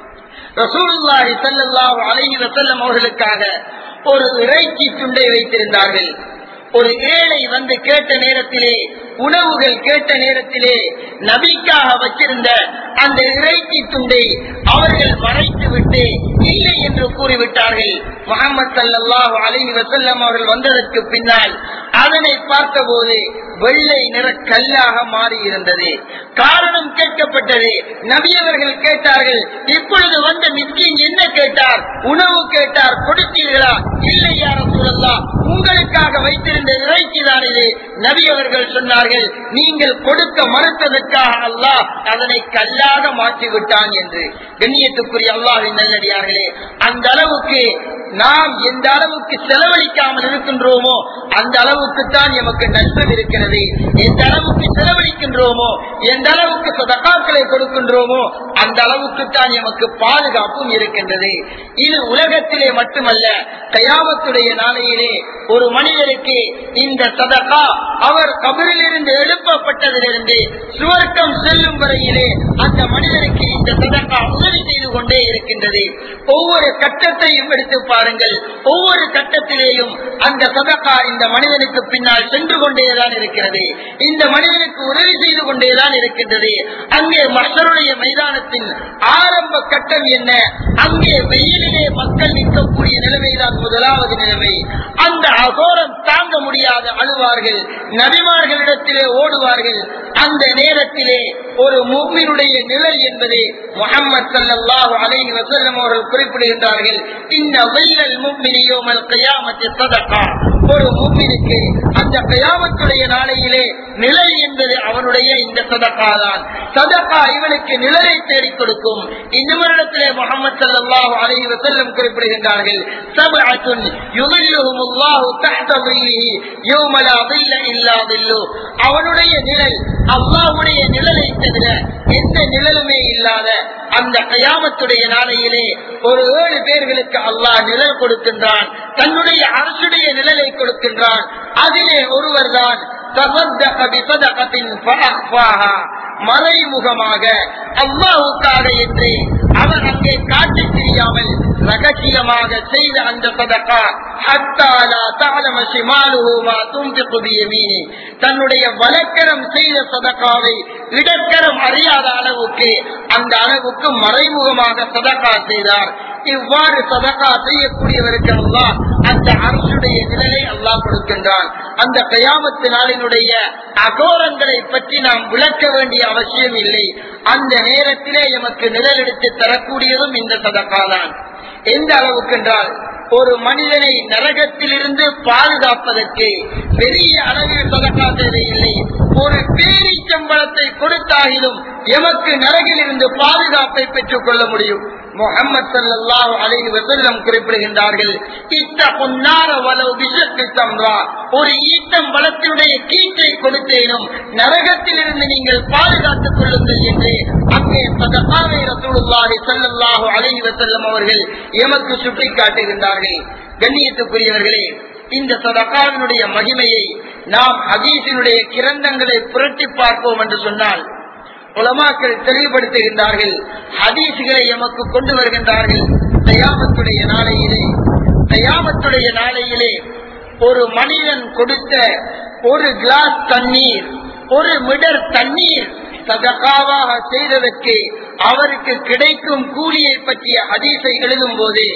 ரசூலுல்லாஹி ஸல்லல்லாஹு அலைஹி வஸல்லம் அவர்களுக்காக ஒரு இறைச்சி துண்டை வைத்திருந்தார்கள் ஒரு ஏழை வந்து கேட்ட நேரத்திலே உணவுகள் கேட்ட நேரத்திலே நபிக்காக வச்சிருந்த அந்த இறைச்சி துண்டை அவர்கள் மறைத்து விட்டு இல்லை என்று கூறிவிட்டார்கள் முகமது சல்லாஹூ அலைஹி வசல்லம் அவர்கள் வந்ததற்கு பின்னால் அதனை பார்த்தபோது வெள்ளை நிற கல்லாக மாறி இருந்தது காரணம் கேட்கப்பட்டது நபி அவர்கள் கேட்டார்கள் இப்பொழுது வந்த மிஸ்கின் என்ன கேட்டார் உணவு கேட்டார் கொடுத்தீர்களா இல்லை யாரும் சொல்லலாம் உங்களுக்காக வைத்திருந்த இறைச்சி தான் இது நபி அவர்கள் சொன்னார்கள் நீங்கள் கொடுக்க மறுத்ததற்காக அல்லாஹ் அதனை கல்லாக மாற்றி விட்டான் என்று கண்ணியத்துக்குரிய அல்லாஹின் நல்லடியார்களே அந்த அளவுக்கு நாம் எந்த அளவுக்கு செலவழிக்காமல் இருக்கின்றோமோ அந்த அளவுக்கு தான் எமக்கு நஷ்டம் இருக்கிறது எந்த அளவுக்கு செலவழிக்கின்றோமோ எந்த அளவுக்கு சதக்காக்களை கொடுக்கின்றோமோ அந்த அளவுக்கு தான் எமக்கு பாதுகாப்பும் இருக்கின்றது இது உலகத்திலே மட்டுமல்ல கயாமத்துடைய நாளையிலே ஒரு மனிதருக்கு இந்த சதகா அவர் கபரிலிருந்து எழுப்பப்பட்டதிலிருந்து சுவர்க்கம் செல்லும் வரையிலே அந்த மனிதனுக்கு இந்த சதகா உதவி செய்து கொண்டே இருக்கின்றது ஒவ்வொரு கட்டத்தையும் எடுத்து பாருங்கள் ஒவ்வொரு கட்டத்திலேயும் அந்த சதகா இந்த மனிதனுக்கு பின்னால் சென்று கொண்டேதான் இருக்கிறது இந்த மனிதனுக்கு உதவி செய்து கொண்டேதான் இருக்கின்றது அங்கே மக்களுடைய மைதானத்தின் ஆரம்ப கட்டம் என்ன அங்கே வெயிலிலே மக்கள் நிற்கக்கூடிய நிலைமைதான் முதலாவது நிலைமை அந்த அகோரம் தாங்க முடியாத அழுவார்கள் நபிமார்களிடத்திலே ஓடுவார்கள் அந்த நேரத்திலே ஒரு மூமினுடைய நிலை என்பது முகமது சல்லாஹு அலைஹி வசல்லம் அவர்கள் குறிப்பிடுகின்றார்கள் இந்த வெயிலல் மும்மினியோமல் கையாமத்தை சதக்கா ஒரு மூமினுக்கு அந்த கயாமத்துடைய நாளையிலே நிலை என்பது அவனுடைய இந்த சதக்கா தான் சதக்கா இவனுக்கு நிழலை தேடிக் கொடுக்கும் இந்த வருடத்திலே முகமது சல்லாஹு அலைஹி வசல்லம் குறிப்பிடுகின்றார்கள் சபஅத்துன் யுதில்லுஹும் அல்லாஹு தஹ்த ظில்லிஹி யௌம லா ظில்ல இல்லா ظில்லு அவனுடைய நிழல் அல்லாஹ்வுடைய நிழலை தவிர எந்த நிழலுமே இல்லாத அந்த கயாமத்துடைய நாளையிலே ஒரு ஏழு பேர்களுக்கு அல்லாஹ் நிழல் கொடுக்கின்றான் தன்னுடைய அரசுடைய நிழலை கொடுக்கின்றான் அதிலே ஒருவர் தான் மறைமுகமாக அல்லாஹுக்காக என்று அவர் அங்கே காட்டி தெரியாமல் ரகசியமாக செய்த அந்த சதக்கா தன்னுடைய வழக்கரம் செய்த சதக்காவை இடக்கரம் அறியாத அளவுக்கு அந்த அளவுக்கு மறைமுகமாக சதக்கா செய்தார் இவ்வாறு சதக்கா செய்யக்கூடியவருக்கு அல்லா அந்த அரசுடைய நிழலை அல்லாஹ் கொடுக்கின்றான் அந்த கயாமத்து நாளினுடைய அகோரங்களை பற்றி நாம் விளக்க வேண்டிய அவசியம் இல்லை அந்த நேரத்திலே எமக்கு நிழல் எடுத்து தரக்கூடியதும் இந்த சதக்கா தான் எந்த அளவுக்கு என்றால் ஒரு மனிதனை நரகத்திலிருந்து பாதுகாப்பதற்கு பெரிய அளவில் சதக்கா தேவையில்லை ஒரு பேரிச்சம்பளத்தை கொடுத்தாகிலும் எமக்கு நரகில் இருந்து பாதுகாப்பை பெற்றுக் கொள்ள முடியும் முகமது சல்லாஹ் அலைஹி வசல்லம் குறிப்பிடுகின்றார்கள் இத்த பொன்னார வலவு விஷத்து தம்ரா ஒரு ஈட்டம் வளத்தினுடைய கீட்டை கொடுத்தேனும் நரகத்தில் இருந்து நீங்கள் பாதுகாத்துக் கொள்ளுங்கள் என்று அங்கே சதகாவை ரசூலுல்லாஹி ஸல்லல்லாஹு அலைஹி வஸல்லம் அவர்கள் எமக்கு சுட்டிக்காட்டுகின்றார்கள் கண்ணியத்துக்குரியவர்களே இந்த சதகாவினுடைய மகிமையை நாம் ஹதீஸினுடைய கிரந்தங்களை புரட்டி பார்ப்போம் என்று சொன்னால் உலமாக்கள் தெளிவுபடுத்துகின்றார்கள் ஹதீசுகளை எமக்கு கொண்டு வருகின்றார்கள் தயாமத்துடைய நாளையிலே தயாமத்துடைய நாளையிலே ஒரு மனிதன் கொடுத்த ஒரு கிளாஸ் தண்ணீர் ஒரு மிடர் தண்ணீர் சதகாவாக செய்ததற்கு அவருக்கு கிடைக்கும் கூலியை பற்றிய ஹதீஸை எழுதும் போது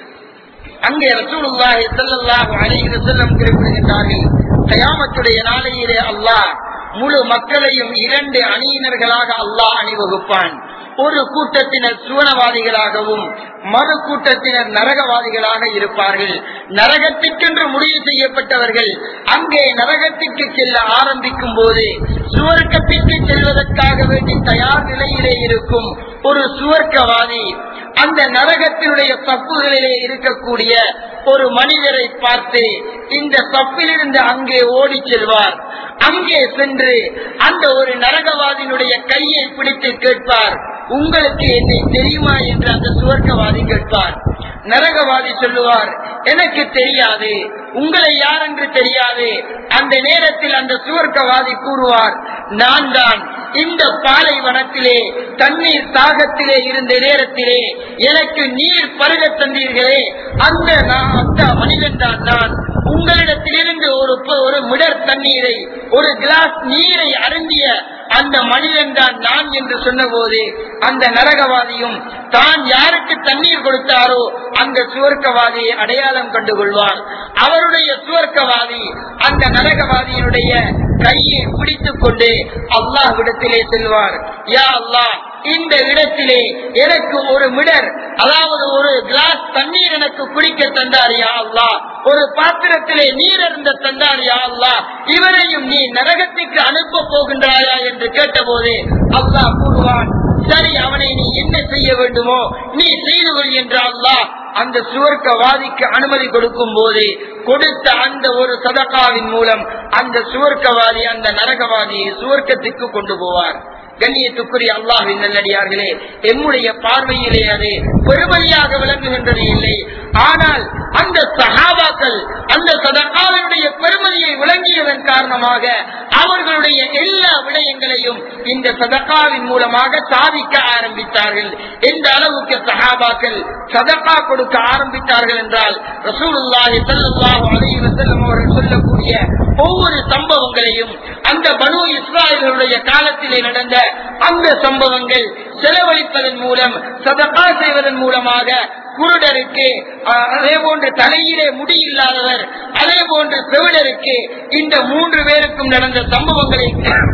அங்கே ரசூலுல்லாஹி ஸல்லல்லாஹு அலைஹி வஸல்லம் குறிப்பிடுகின்றார்கள் கயாமத்துடைய நாளையிலே அல்லாஹ் முழு மக்களையும் இரண்டு அணியினர்களாக அல்லாஹ் அணிவகுப்பான் ஒரு கூட்டத்தினர் சுவனவாதிகளாகவும் மறு கூட்டத்தினர் நரகவாதிகளாக இருப்பார்கள் நரகத்திற்கென்று முடிவு செய்யப்பட்டவர்கள் அங்கே நரகத்திற்கு செல்ல ஆரம்பிக்கும் போது சுவர்க்கத்திற்கு செல்வதற்காக வேண்டி தயார் நிலையிலே இருக்கும் ஒரு சுவர்க்கவாதி அந்த நரகத்தினுடைய தப்புகளிலே இருக்கக்கூடிய ஒரு மனிதரை பார்த்து இந்த தப்பிலிருந்து அங்கே ஓடி செல்வார் அங்கே சென்று அந்த ஒரு நரகவாதியினுடைய கையை பிடித்து கேட்பார் உங்களுக்கு என்னை தெரியுமா என்று அந்த சுவர்க்கவாதி கேட்பார் நரகவாதி சொல்லுவார் எனக்கு தெரியாது உங்களை யார் என்று தெரியாது அந்த நேரத்தில் அந்த சுவர்க்கவாதி கூறுவார் நான் தான் இந்த பாலைவனத்திலே தண்ணீர் தாகத்திலே இருந்த நேரத்திலே எனக்கு நீர் பருக தந்தீர்களே அந்த நான் அந்த மனிதன் தான் நான் உங்களிடத்திலிருந்து ஒரு ப- ஒரு மிடர் தண்ணீரை ஒரு கிளாஸ் நீரை அருந்திய அந்த மனிதன் தான் நான் என்று சொன்னபோது அந்த நரகவாதியும் தான் யாருக்கு தண்ணீர் கொடுத்தாரோ அந்த சுவர்க்கவாதியை அடையாளம் கண்டு கொள்வார் அவருடைய சுவர்க்கவாதி அந்த நரகவாதியினுடைய கையை பிடித்துக் கொண்டு அல்லாஹ்விடத்திலே செல்வார் யா அல்லாஹ் இந்த இடத்திலே எனக்கு ஒரு மிடர் அதாவது ஒரு கிளாஸ் தண்ணீர் எனக்கு குடிக்க தந்தார் யா அல்லாஹ் ஒரு பாத்திரத்திலே நீர் இருந்த தந்தார் யா அல்லாஹ் இவரையும் நீ நரகத்திற்கு அனுப்ப போகின்றாயா என்று கேட்டபோது அல்லாஹ் கூறுவான் சரி அவனை நீ என்ன செய்ய வேண்டுமோ நீ செய்து கொள் என்ற அல்லாஹ் அந்த சுவர்க்கவாதிக்கு அனுமதி கொடுக்கும் போது கொடுத்த அந்த ஒரு சதகாவின் மூலம் அந்த சுவர்க்கவாதி அந்த நரகவாதியை சுவர்க்கத்திற்கு கொண்டு போவார் கண்ணியத்துக்குரிய அல்லாஹின் நல்லடியார்களே எம்முடைய பார்வையிலே அது பெருமதியாக விளங்குகின்றது இல்லை ஆனால் அந்த சஹாபாக்கள் அந்த சதகாவினுடைய பெருமதியை விளங்கியதன் காரணமாக அவர்களுடைய எல்லா விடயங்களையும் இந்த சதகாவின் மூலமாக சாதிக்க ஆரம்பித்தார்கள் எந்த அளவுக்கு சஹாபாக்கள் சதகா கொடுக்க ஆரம்பித்தார்கள் என்றால் ரசூலுல்லாஹி ஸல்லல்லாஹு அலைஹி வஸல்லம் அவர்கள் சொல்லக்கூடிய ஒவ்வொரு சம்பவங்களையும் அந்த பனு இஸ்ராயல்களுடைய காலத்திலே நடந்த அந்த சம்பவங்கள் செலவழிப்பதன் மூலம் சதகா செய்வதன் மூலமாக குருடருக்கு அஹ், அதே போன்று தலையிலே முடி இல்லாதவர் அதே போன்று செவிடருக்கு இந்த மூன்று பேருக்கும் நடந்த சம்பவங்களை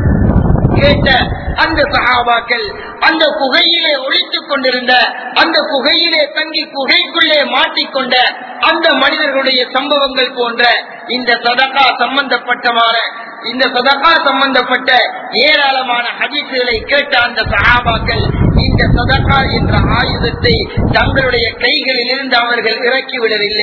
கேட்ட அந்த சகாபாக்கள் அந்த குகையிலே ஒழித்துக் கொண்டிருந்த அந்த குகையிலே தங்கி குகைக்குள்ளே மாட்டிக்கொண்ட அந்த மனிதர்களுடைய சம்பவங்கள் போன்ற இந்த சதகா சம்பந்தப்பட்டமான இந்த சதகா சம்பந்தப்பட்ட ஏராளமான ஹதீசுகளை கேட்ட அந்த சகாபாக்கள் இந்த சதகா என்ற ஆயுதத்தை தங்களுடைய கைகளில் இருந்து அவர்கள் இறக்கிவிடவில்லை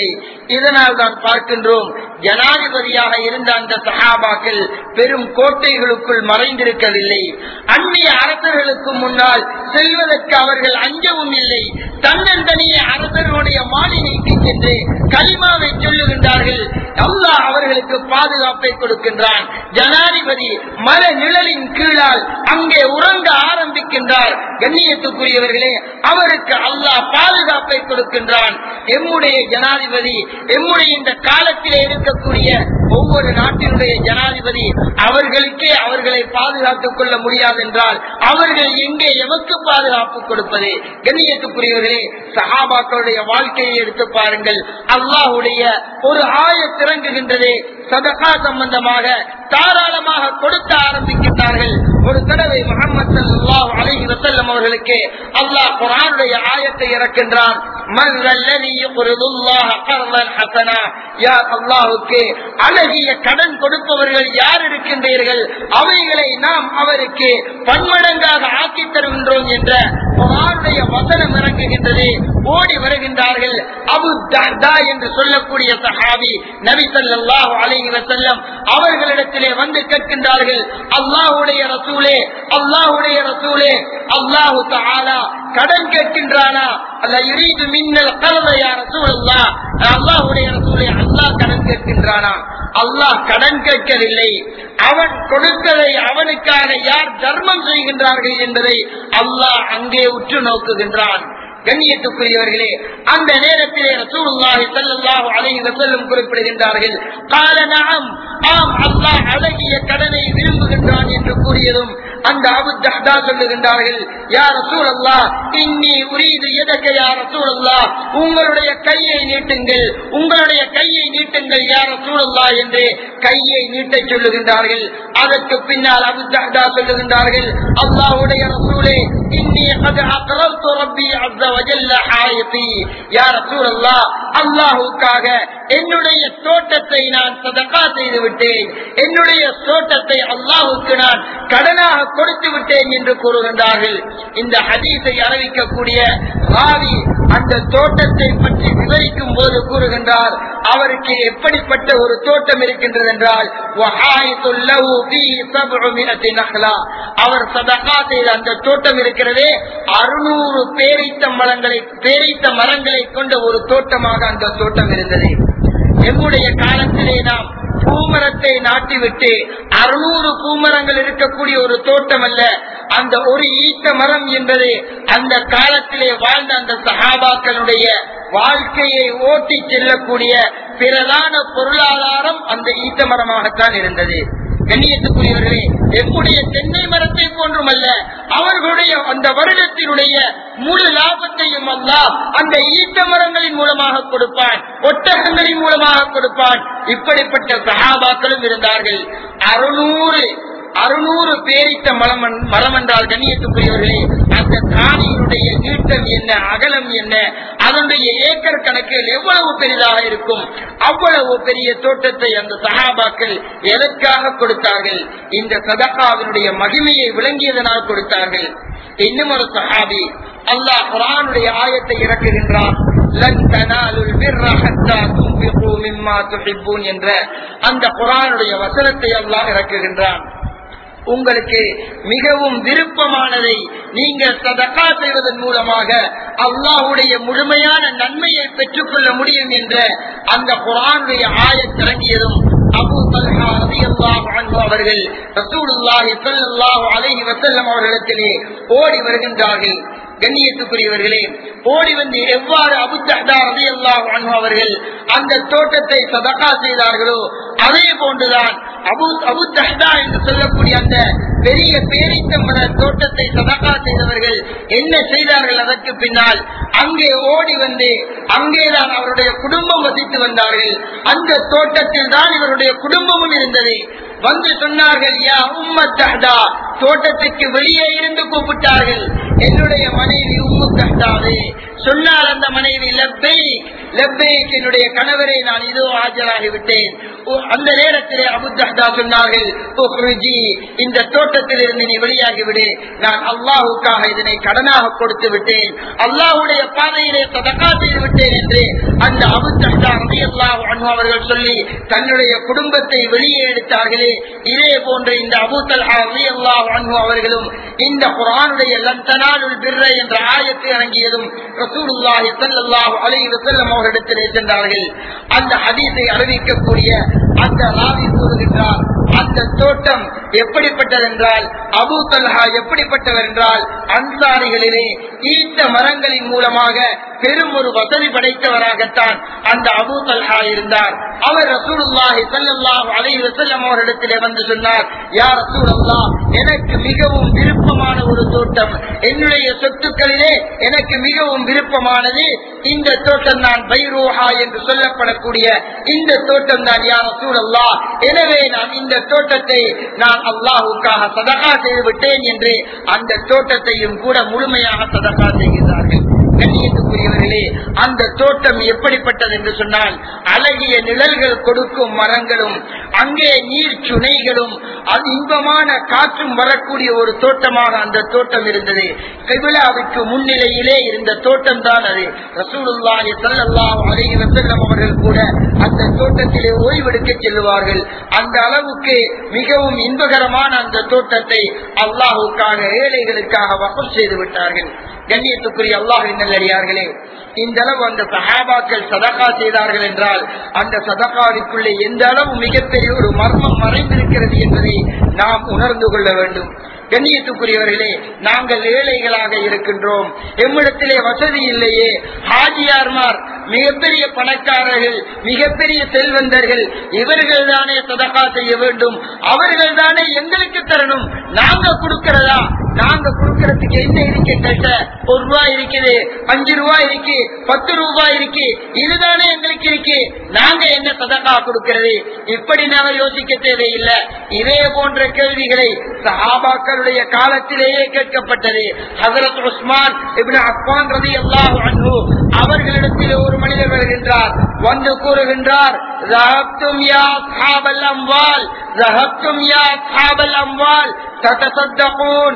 இதனால் தான் பார்க்கின்றோம் ஜனாதிபதியாக இருந்த அந்த சஹாபாக்கள் பெரும் கோட்டைகளுக்குள் மறைந்திருக்கவில்லை அந்நிய அரசர்களுக்கு முன்னால் செல்வதற்கு அவர்கள் அஞ்சவும் இல்லை தன்னந்தனியே அரசர்களுடைய மாளிகைக்கு சென்று கலிமாவை சொல்லுகின்றார்கள் அல்லாஹ் அவர்களுக்கு பாதுகாப்பை கொடுக்கின்றான் ஜனாதிபதி மர நிழலின் கீழால் அங்கே உறங்க ஆரம்பிக்கின்றார் கண்ணியத்துக்குரியவர்களே அவருக்கு அல்லாஹ் பாதுகாப்பை கொடுக்கின்றான் எம்முடைய ஜனாதிபதி எம்முடைய இந்த காலத்திலே இருக்கக்கூடிய ஒவ்வொரு நாட்டினுடைய ஜனாதிபதி அவர்களுக்கே அவர்களை பாதுகாத்துக் கொள்ள முடியாது என்றால் அவர்கள் எங்கே எமக்கு பாதுகாப்பு கொடுப்பது கண்ணியத்துக்குரியவர்களே சஹாபாக்களுடைய வாழ்க்கையை எடுத்து பாருங்கள் அல்லாஹுடைய ஒரு ஆய திறங்குகின்றதே சதகா சம்பந்தமாக தாராளமாக கொடுக்க ஆரம்பிக்கின்றார்கள் ஒரு தடவை முகமது சல்லாஹ் அலைஹி வசல்லம் அவர்களுக்கு அல்லாஹ் குரானுடைய ஆயத்தை இறக்கின்றான் மன் அல்லதி யுக்ரிதுல்லாஹ கர்தன் ஹஸனா யா அல்லாஹ்வுக்கு அழகிய கடன் கொடுப்பவர்கள் யார் இருக்கின்றீர்கள் அவைகளை நாம் அவருக்கு பன்மடங்காக ஆக்கி தருகின்றோம் என்ற குரானுடைய வசனம் இறங்குகின்றது ஓடி வருகின்றார்கள் அபு தர்தா என்று சொல்லக்கூடிய சஹாபி நபி ஸல்லல்லாஹு அலைஹி வஸல்லம் அவர்களிடத்திலே வந்து கேட்கின்றார்கள் அல்லாஹ்வுடைய ரசூலே அல்லாஹ்வுடைய ரசூலே அல்லாஹு தஆலா கடன் கேட்கின்றானா அல்ல யுரீது மின்னல் கலத யா ரசூலல்லாஹ் அல்லாஹ்வுடைய ரசூலே அல்லாஹ் கடன் கேட்கின்றானா அல்லாஹ் கடன் கேட்கவில்லை அவன் கொடுத்ததை அவனுக்காக யார் தர்மம் செய்கின்றார்கள் என்பதை அல்லாஹ் அங்கே உற்று நோக்குகின்றான் கண்ணியத்துக்குரியவர்களே அந்த நேரத்திலே ரசூலுல்லாஹி ஸல்லல்லாஹு அலைஹி வஸல்லம் குறிப்பிடுகின்றார்கள் قال نعم ஆம் அல்லாஹ் அழகிய கடனை விரும்புகின்றான் என்று கூறியதும் அந்த அபு தஹ்தா சொல்லுகின்றார்கள் யா ரசூலல்லாஹ் இன்னி உரீது எதக்க யா ரசூலல்லாஹ் உங்களுடைய கையை நீட்டுங்கள் உங்களுடைய கையை நீட்டுங்கள் யா ரசூலல்லாஹ் என்று கையை நீட்டச் சொல்லுகின்றார்கள் அதற்கு பின்னால் அபு தஹ்தா சொல்லுகின்றார்கள் அல்லாஹ்வுடைய ரசூலே இன்னி قد أقررت ربي عز وجل حائطي يا رسول الله அல்லாஹுக்காக என்னுடைய தோட்டத்தை நான் சதகா செய்து விட்டேன் என்னுடைய தோட்டத்தை அல்லாஹுக்கு நான் கடனாக கொடுத்து விட்டேன் என்று கூறுகின்றார்கள் இந்த ஹதீஸை அறிவிக்கக்கூடிய ராவி அந்த தோட்டத்தை பற்றி விவரிக்கும் போது கூறுகின்றார் அவருக்கு எப்படிப்பட்ட ஒரு தோட்டம் இருக்கின்றது என்றால் وَحَائِطٌ لَهُ فِيهِ سَبْعُمِائَةِ نَخْلَةٍ. அவர் சதகா செய்த அந்த தோட்டம் இருக்கிறதே அறுநூறு பேரித்த மரங்களை பேரித்த மரங்களை கொண்ட ஒரு தோட்டமாக அந்த தோட்டம் இருந்தது எம்முடைய காலத்திலே நாம் பூமரத்தை நாட்டிவிட்டு அறுநூறு பூமரங்கள் இருக்கக்கூடிய ஒரு தோட்டம் அல்ல அந்த ஒரு ஈட்ட மரம் என்பது அந்த காலத்திலே வாழ்ந்த அந்த சகாபாக்களுடைய வாழ்க்கையை ஓட்டி செல்லக்கூடிய பிரதான பொருளாதாரம் அந்த ஈட்ட மரமாகத்தான் இருந்தது கண்ணியத்துக்குரியவர்களே எம்முடைய தென்னை மரத்தை போன்றுமல்ல அவர்களுடைய அந்த வருடத்தினுடைய முழு லாபத்தையும் அல்ல அந்த ஈட்ட மரங்களின் மூலமாக கொடுப்பான் ஒட்டகங்களின் மூலமாக கொடுப்பான் இப்படிப்பட்ட சகாபாக்களும் இருந்தார்கள் அறுநூறு அறுநூறு பேரிட்ட மரம் என்- மரம் என்றால் கண்ணியத்துக்குரியவர்களே அந்த காணியினுடைய நீட்டம் என்ன அகலம் என்ன அதனுடைய ஏக்கர் கணக்கில் எவ்வளவு பெரிதாக இருக்கும் அவ்வளவு பெரிய தோட்டத்தை அந்த சகாபாக்கள் எதற்காக கொடுத்தார்கள் இந்த சதகாவினுடைய மகிமையை விளங்கியதனால் கொடுத்தார்கள் இன்னும் ஒரு சஹாபி அல்லாஹ் குரானுடைய ஆயத்தை இறக்குகின்றான் லன் தனாலுல் பிர்ர ஹத்தா துன்ஃபிகு மிம்மா துஹிப்பூன் என்ற அந்த குரானுடைய வசனத்தை அல்லாஹ் இறக்குகின்றான் உங்களுக்கு மிகவும் விருப்பமானதை நீங்க சதகா செய்வதன் மூலமாக அல்லாஹுடைய முழுமையான நன்மையை பெற்றுக்கொள்ள முடியும் என்ற அந்த குரானுடைய ஆயத் இறங்கியதும் அபூ தல்ஹா ரலியல்லாஹு அன்ஹு அவர்கள் ரசூலுல்லாஹி ஸல்லல்லாஹு அலைஹி வஸல்லம் அவர்களிடத்திலே ஓடி வருகின்றார்கள் கண்ணியத்துக்குரியவர்களே ஓடி வந்து எவ்வாறு அபு தஹ்தா ரலியல்லாஹு அன்ஹு அவர்கள் அந்த தோட்டத்தை சதகா செய்தார்களோ அதே போன்றுதான் அபு அபு தஹ்தா என்று சொல்லக்கூடிய அந்த பெரிய பேரித்தம்பர தோட்டத்தை சதகா செய்தவர்கள் என்ன செய்தார்கள் அதற்கு பின்னால் அங்கே ஓடி வந்து அங்கேதான் அவருடைய குடும்பம் வசித்து வந்தார்கள் அந்த தோட்டத்தில் தான் இவருடைய குடும்பமும் இருந்தது வந்து சொன்னார்கள் யா உம்ம தஹ்தா தோட்டத்துக்கு வெளியே இருந்து கூப்பிட்டார்கள் என்னுடைய மனைவி உம்மு தஹ்தாவே சொன்னால் அந்த மனைவி லப்பை லப்பை என்னுடைய கணவரை நான் இதோ ஆஜராகி விட்டேன் ஓ- அந்த நேரத்திலே அபுத்தஹ்தா சொன்னார்கள் "உஹ்ருஜி, இந்த தோட்டத்தில் இருந்து நீ வெளியாகிவிடு நான் அல்லாஹுக்காக இதனை கடனாக கொடுத்து விட்டேன் அல்லாஹுடைய பாதையிலே சதக்கா செய்து விட்டேன் என்று அந்த அபுத்தஹ்தா ரலியல்லாஹு அன்ஹு அவர்கள் சொல்லி தன்னுடைய குடும்பத்தை வெளியே எடுத்தார்களே இதே போன்று இந்த அபூத்தல்ஹா ரலியல்லாஹு அன்ஹு அவர்களும் இந்த குர்ஆனுடைய லன் தனாலுல் பிர்ர என்ற ஆயத்தை இறங்கியதும் ரசூலுல்லாஹி ஸல்லல்லாஹு அலைஹி வஸல்லம் அவர்களிடத்திலே சென்றார்கள் அந்த ஹதீஸை அறிவிக்கக்கூடிய அந்த ராவி கூறுகின்றார் அந்த தோட்டம் எப்படிப்பட்டது என்றால் அபூ தல்ஹா எப்படிப்பட்டவர் என்றால் அன்சாரிகளிலே ஈட்ட மரங்களின் மூலமாக பெரும் ஒரு வசதி படைத்தவராகத்தான் அந்த அபூ தல்ஹா இருந்தார் அவர் ரசூலுல்லாஹி ஸல்லல்லாஹு அலைஹி வஸல்லம் அவர்களிடத்திலே வந்து சொன்னார் யா ரசூலல்லாஹ் எனக்கு மிகவும் விருப்பமான ஒரு தோட்டம் என்னுடைய சொத்துக்களிலே எனக்கு மிகவும் விருப்பமானது இந்த தோட்டம் தான் பைரோஹா என்று சொல்லப்படக்கூடிய இந்த தோட்டம் தான் யா ரசூலல்லாஹ் எனவே நான் இந்த தோட்டத்தை நான் அல்லாஹுக்காக சதகா செய்து விட்டேன் என்று அந்த தோட்டத்தையும் கூட முழுமையாக சதகா செய்கிறார்கள் கண்ணியத்துக்குரியவர்களே அந்த தோட்டம் எப்படிப்பட்டது என்று சொன்னால் அழகிய நிழல்கள் கொடுக்கும் மரங்களும் அங்கே நீர் சுனைகளும் அது இன்பமான காற்றும் வரக்கூடிய ஒரு தோட்டமாக அந்த தோட்டம் இருந்தது கிபிலாவுக்கு முன்னிலையிலே இருந்த தோட்டம் தான் அது ரசூலுல்லாஹி ஸல்லல்லாஹு அலைஹி வஸல்லம் அவர்கள் கூட அந்த தோட்டத்திலே ஓய்வெடுக்க செல்வார்கள் அந்த அளவுக்கு மிகவும் இன்பகரமான அந்த தோட்டத்தை அல்லாஹுக்காக ஏழைகளுக்காக வசம் செய்து விட்டார்கள் கண்ணியத்துக்குரிய அல்லாஹின் நல்லடியார்களே இந்த அளவு அந்த சஹாபாக்கள் சதகா செய்தார்கள் என்றால் அந்த சதகாவிற்குள்ளே எந்த அளவு மிகப்பெரிய ஒரு மர்மம் மறைந்திருக்கிறது என்பதை நாம் உணர்ந்து கொள்ள வேண்டும் கண்ணியத்துக்குரியவர்களே நாங்கள் ஏழைகளாக இருக்கின்றோம் எம்மிடத்திலே வசதி இல்லையே ஹாஜியார்மார் மிகப்பெரிய பணக்காரர்கள் மிகப்பெரிய செல்வந்தர்கள் இவர்கள் தானே சதகா செய்ய வேண்டும் அவர்கள் தானே எங்களுக்கு தரணும் நாங்க கொடுக்கிறதா நாங்க கொடுக்கறதுக்கு என்ன இருக்கு கேட்ட ஒரு ரூபாய் இருக்குது அஞ்சு ரூபாய் இருக்கு பத்து ரூபாய் இருக்கு இதுதானே எங்களுக்கு இருக்கு நாங்க என்ன சதகா கொடுக்கிறது இப்படி நாங்க யோசிக்க தேவையில்லை இதே போன்ற கேள்விகளை சஹாபாக்களுடைய காலத்திலேயே கேட்கப்பட்டது ஹசரத் உஸ்மான் இப்னு அஃபான் ரலியல்லாஹு அன்ஹு அவர்களிடத்தில் ஒரு மனிதர் வருகின்றார் வந்து கூறுகின்றார் ذهبتم يا أصحاب الأموال ذهبتم يا أصحاب الأموال تتصدقون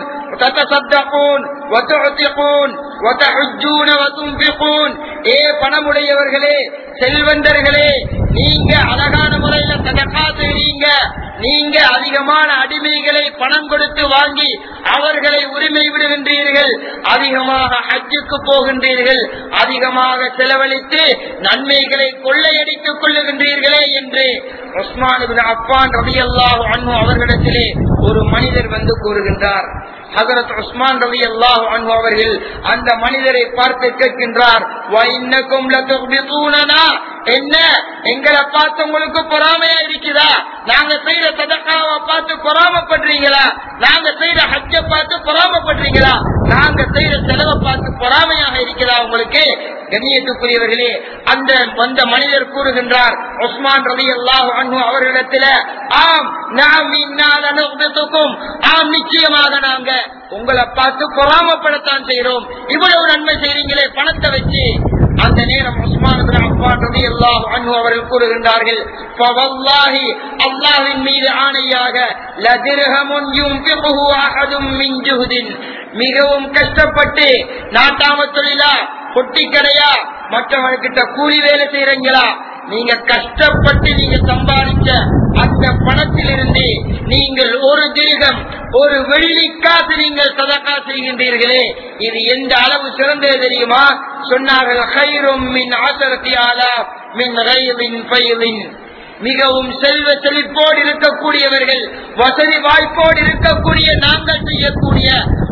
تتصدقون وتعتقون وتحجون وتنفقون ஏ பணமுடையவர்களே செல்வந்தர்களே நீங்க அழகான முறையில சதக்கா செய்றீங்க நீங்க அதிகமான அடிமைகளை பணம் கொடுத்து வாங்கி அவர்களை உரிமை விடுகின்றீர்கள் அதிகமாக ஹஜ்ஜுக்கு போகின்றீர்கள் அதிகமாக செலவழித்து நன்மைகளை கொள்ளையடித்துக் கொள்ளுகின்றீர்களே என்று உஸ்மான் இப்னு அஃபான் ரலியல்லாஹு அன்ஹு அவர்களிடத்திலே ஒரு மனிதர் வந்து கூறுகின்றார் ஹசரத் உஸ்மான் ரவி அல்லாஹ் அன்பு அவர்கள் அந்த மனிதரை பார்த்து கேட்கின்றார் "வஇன்னக்கும் லதுக்பிதூனனா?" என்ன எங்களை பார்த்து உங்களுக்கு பொறாமையா இருக்குதா நாங்க செய்யற சதக்காவை பார்த்து பொறாமப்படுறீங்களா நாங்க செய்யற ஹஜ்ஜ பார்த்து பொறாமப்படுறீங்களா நாங்க செய்யற செலவை பார்த்து பொறாமையாக இருக்கிறதா உங்களுக்கு கண்ணியத்துக்குரியவர்களே அந்த வந்த மனிதர் கூறுகின்றார் உஸ்மான் ரவி அல்லாஹ் அன்பு அவர்களிடத்துல ஆம் நாம் இந்நாள் அனுபவத்துக்கும் ஆம் நிச்சயமாக நாங்க உங்களை பார்த்து பொறாமப்படத்தான் செய்யறோம் இவ்வளவு நன்மை செய்றீங்களே பணத்தை வச்சு அந்த நேரம் உஸ்மான் இப்னு அஃபான் ரலியல்லாஹு அன்ஹு அவர்கள் கூறுகின்றார்கள் ஃபவல்லாஹி அல்லாஹ்வின் மீது ஆணையாக லதிர்ஹமுன் யுன்ஃபிகுஹு அஹதும் மின் ஜுஹ்தின் மிகவும் கஷ்டப்பட்டு நாட்டாம தொழிலா பொட்டி கடையா மற்றவர்கிட்ட கூலி வேலை செய்யறீங்களா நீங்க கஷ்டப்பட்டு நீங்க சம்பாதிச்ச அந்த பணத்திலிருந்து நீங்கள் ஒரு திருகம் ஒரு வெள்ளிக்காசு நீங்கள் சதக்கா செய்கின்றீர்களே இது எந்த அளவு சிறந்தது தெரியுமா சொன்னார்கள் "ஹைரும் மின் ஆசரத்தி ஆலா மின் ரைவின் பயிலின் மிகவும் செல்வ செழிப்போடு இருக்கக்கூடியவர்கள் வசதி வாய்ப்போடு இருக்கக்கூடிய நாங்கள் செய்யக்கூடிய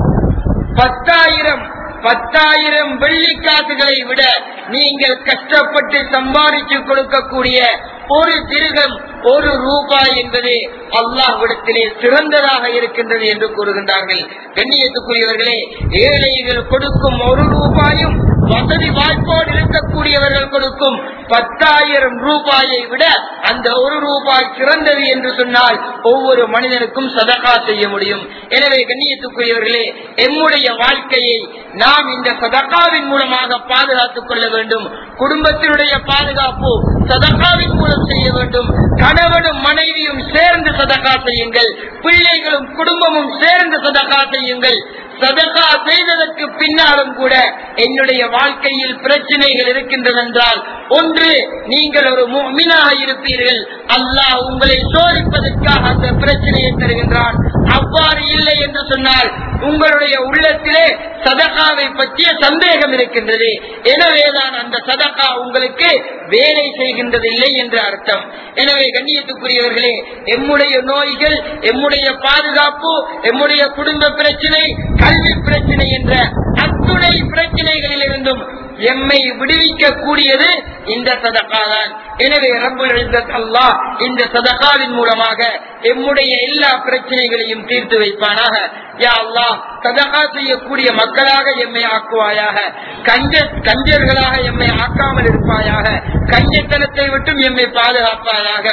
பத்தாயிரம் பத்தாயிரம் வெள்ளிக்காசுகளை விட நீங்கள் கஷ்டப்பட்டு சம்பாதிச்சு கொடுக்கக்கூடிய ஒரு திருகம் ஒரு ரூபாய் என்பது அல்லாஹ்விடத்திலே சிறந்ததாக இருக்கின்றது என்று கூறுகின்றார்கள் கண்ணியத்துக்குரியவர்களே ஏழைகள் கொடுக்கும் ஒரு ரூபாயும் வசதி வாய்ப்போடு இருக்கக்கூடியவர்கள் கொடுக்கும் பத்தாயிரம் ரூபாயை விட அந்த ஒரு ரூபாய் சிறந்தது என்று சொன்னால் ஒவ்வொரு மனிதனுக்கும் சதகா செய்ய முடியும் எனவே கண்ணியத்துக்குரியவர்களே எம்முடைய வாழ்க்கையை நாம் இந்த சதகாவின் மூலமாக பாதுகாத்துக் கொள்ள வேண்டும் குடும்பத்தினுடைய பாதுகாப்பு சதகாவின் மூலம் செய்ய வேண்டும் கணவனும் மனைவியும் சேர்ந்து சதகா செய்யுங்கள் பிள்ளைகளும் குடும்பமும் சேர்ந்து சதகா செய்யுங்கள் சதகா செய்ததற்கு பின்னாலும் கூட என்னுடைய வாழ்க்கையில் பிரச்சனைகள் இருக்கின்றன என்றால் ஒன்று நீங்கள் ஒரு முக்மினாக இருப்பீர்கள் அல்லாஹ் உங்களை சோதிப்பதற்காக அந்த பிரச்சனையை தருகின்றான் அவ்வாறு இல்லை என்று சொன்னால் உங்களுடைய உள்ளத்திலே சதகாவை பற்றிய சந்தேகம் இருக்கின்றது எனவேதான் அந்த சதகா உங்களுக்கு வேலை செய்கின்றதில்லை என்று அர்த்தம் எனவே கண்ணியத்துக்குரியவர்களே எம்முடைய நோய்கள் எம்முடைய பாதுகாப்பு எம்முடைய குடும்ப பிரச்சனை கல்வி பிரச்சனை என்ற அத்துணை பிரச்சனைகளில் இருந்தும் எம்மை விடுவிக்க கூடியது இந்த சதகா தான் எனவே ரப்பல் இஸ்ஸத் அல்லாஹ் இந்த சதகாவின் மூலமாக எம்முடைய எல்லா பிரச்சனைகளையும் தீர்த்து வைப்பானாக யா அல்லாஹ் சதகா செய்யக்கூடிய மக்களாக எம்மை ஆக்குவாயாக கஞ்ச கஞ்சர்களாக எம்மை ஆக்காமல் இருப்பாயாக கஞ்சத்தனத்தை விட்டும் எம்மை பாதுகாப்பாயாக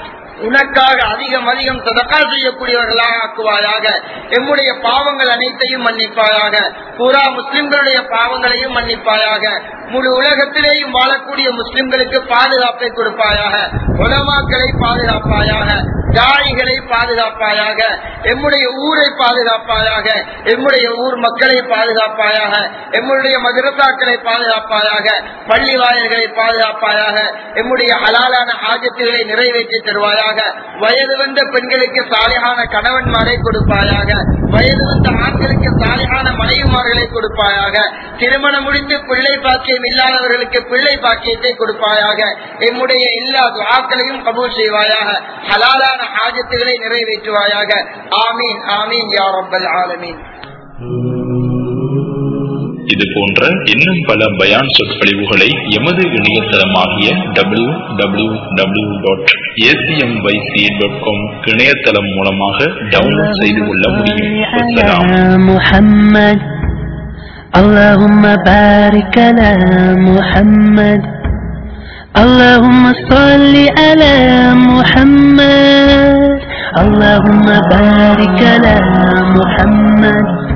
உனக்காக அதிகம் அதிகம் சதக்கா செய்யக்கூடியவர்களாக ஆக்குவாயாக எம்முடைய பாவங்கள் அனைத்தையும் மன்னிப்பாயாக பூரா முஸ்லிம்களுடைய பாவங்களையும் மன்னிப்பாயாக முழு உலகத்திலேயும் வாழக்கூடிய முஸ்லிம்களுக்கு பாதுகாப்பை கொடுப்பாயாக உலமாக்களை பாதுகாப்பாயாக தாய்களை பாதுகாப்பாயாக எம்முடைய ஊரை பாதுகாப்பாயாக எம்முடைய ஊர் மக்களை பாதுகாப்பாயாக எம்முடைய மதுரசாக்களை பாதுகாப்பாயாக பள்ளி வாயல்களை பாதுகாப்பாயாக எம்முடைய ஹலாலான ஆஜத்துகளை நிறைவேற்றி தருவாயாக வயது வந்த பெண்களுக்கு சாலையான கணவன்மாரை கொடுப்பாயாக வயது வந்த ஆண்களுக்கு சாலையான மனைவிமார்களை கொடுப்பாயாக திருமணம் முடித்து பிள்ளை பாக்கியம் இல்லாதவர்களுக்கு பிள்ளை பாக்கியத்தை கொடுப்பாயாக எம்முடைய எல்லா துவாக்களையும் கபூல் செய்வாயாக ஹலாலான ஆஜத்துகளை நிறைவேற்றுவாயாக ஆமீன் ஆமீன் யா ரப்பல் ஆலமீன் இது போன்ற இன்னும் பல பயான் சொற்பொழிவுகளை எமது இணையதளமாகிய W W W dot ACMYC dot com இணையதளம் மூலமாக டவுன்லோட் செய்து கொள்ள முடியும் அஸ்ஸலாம். محمد اللهم بارك على محمد اللهم صل على محمد اللهم بارك على محمد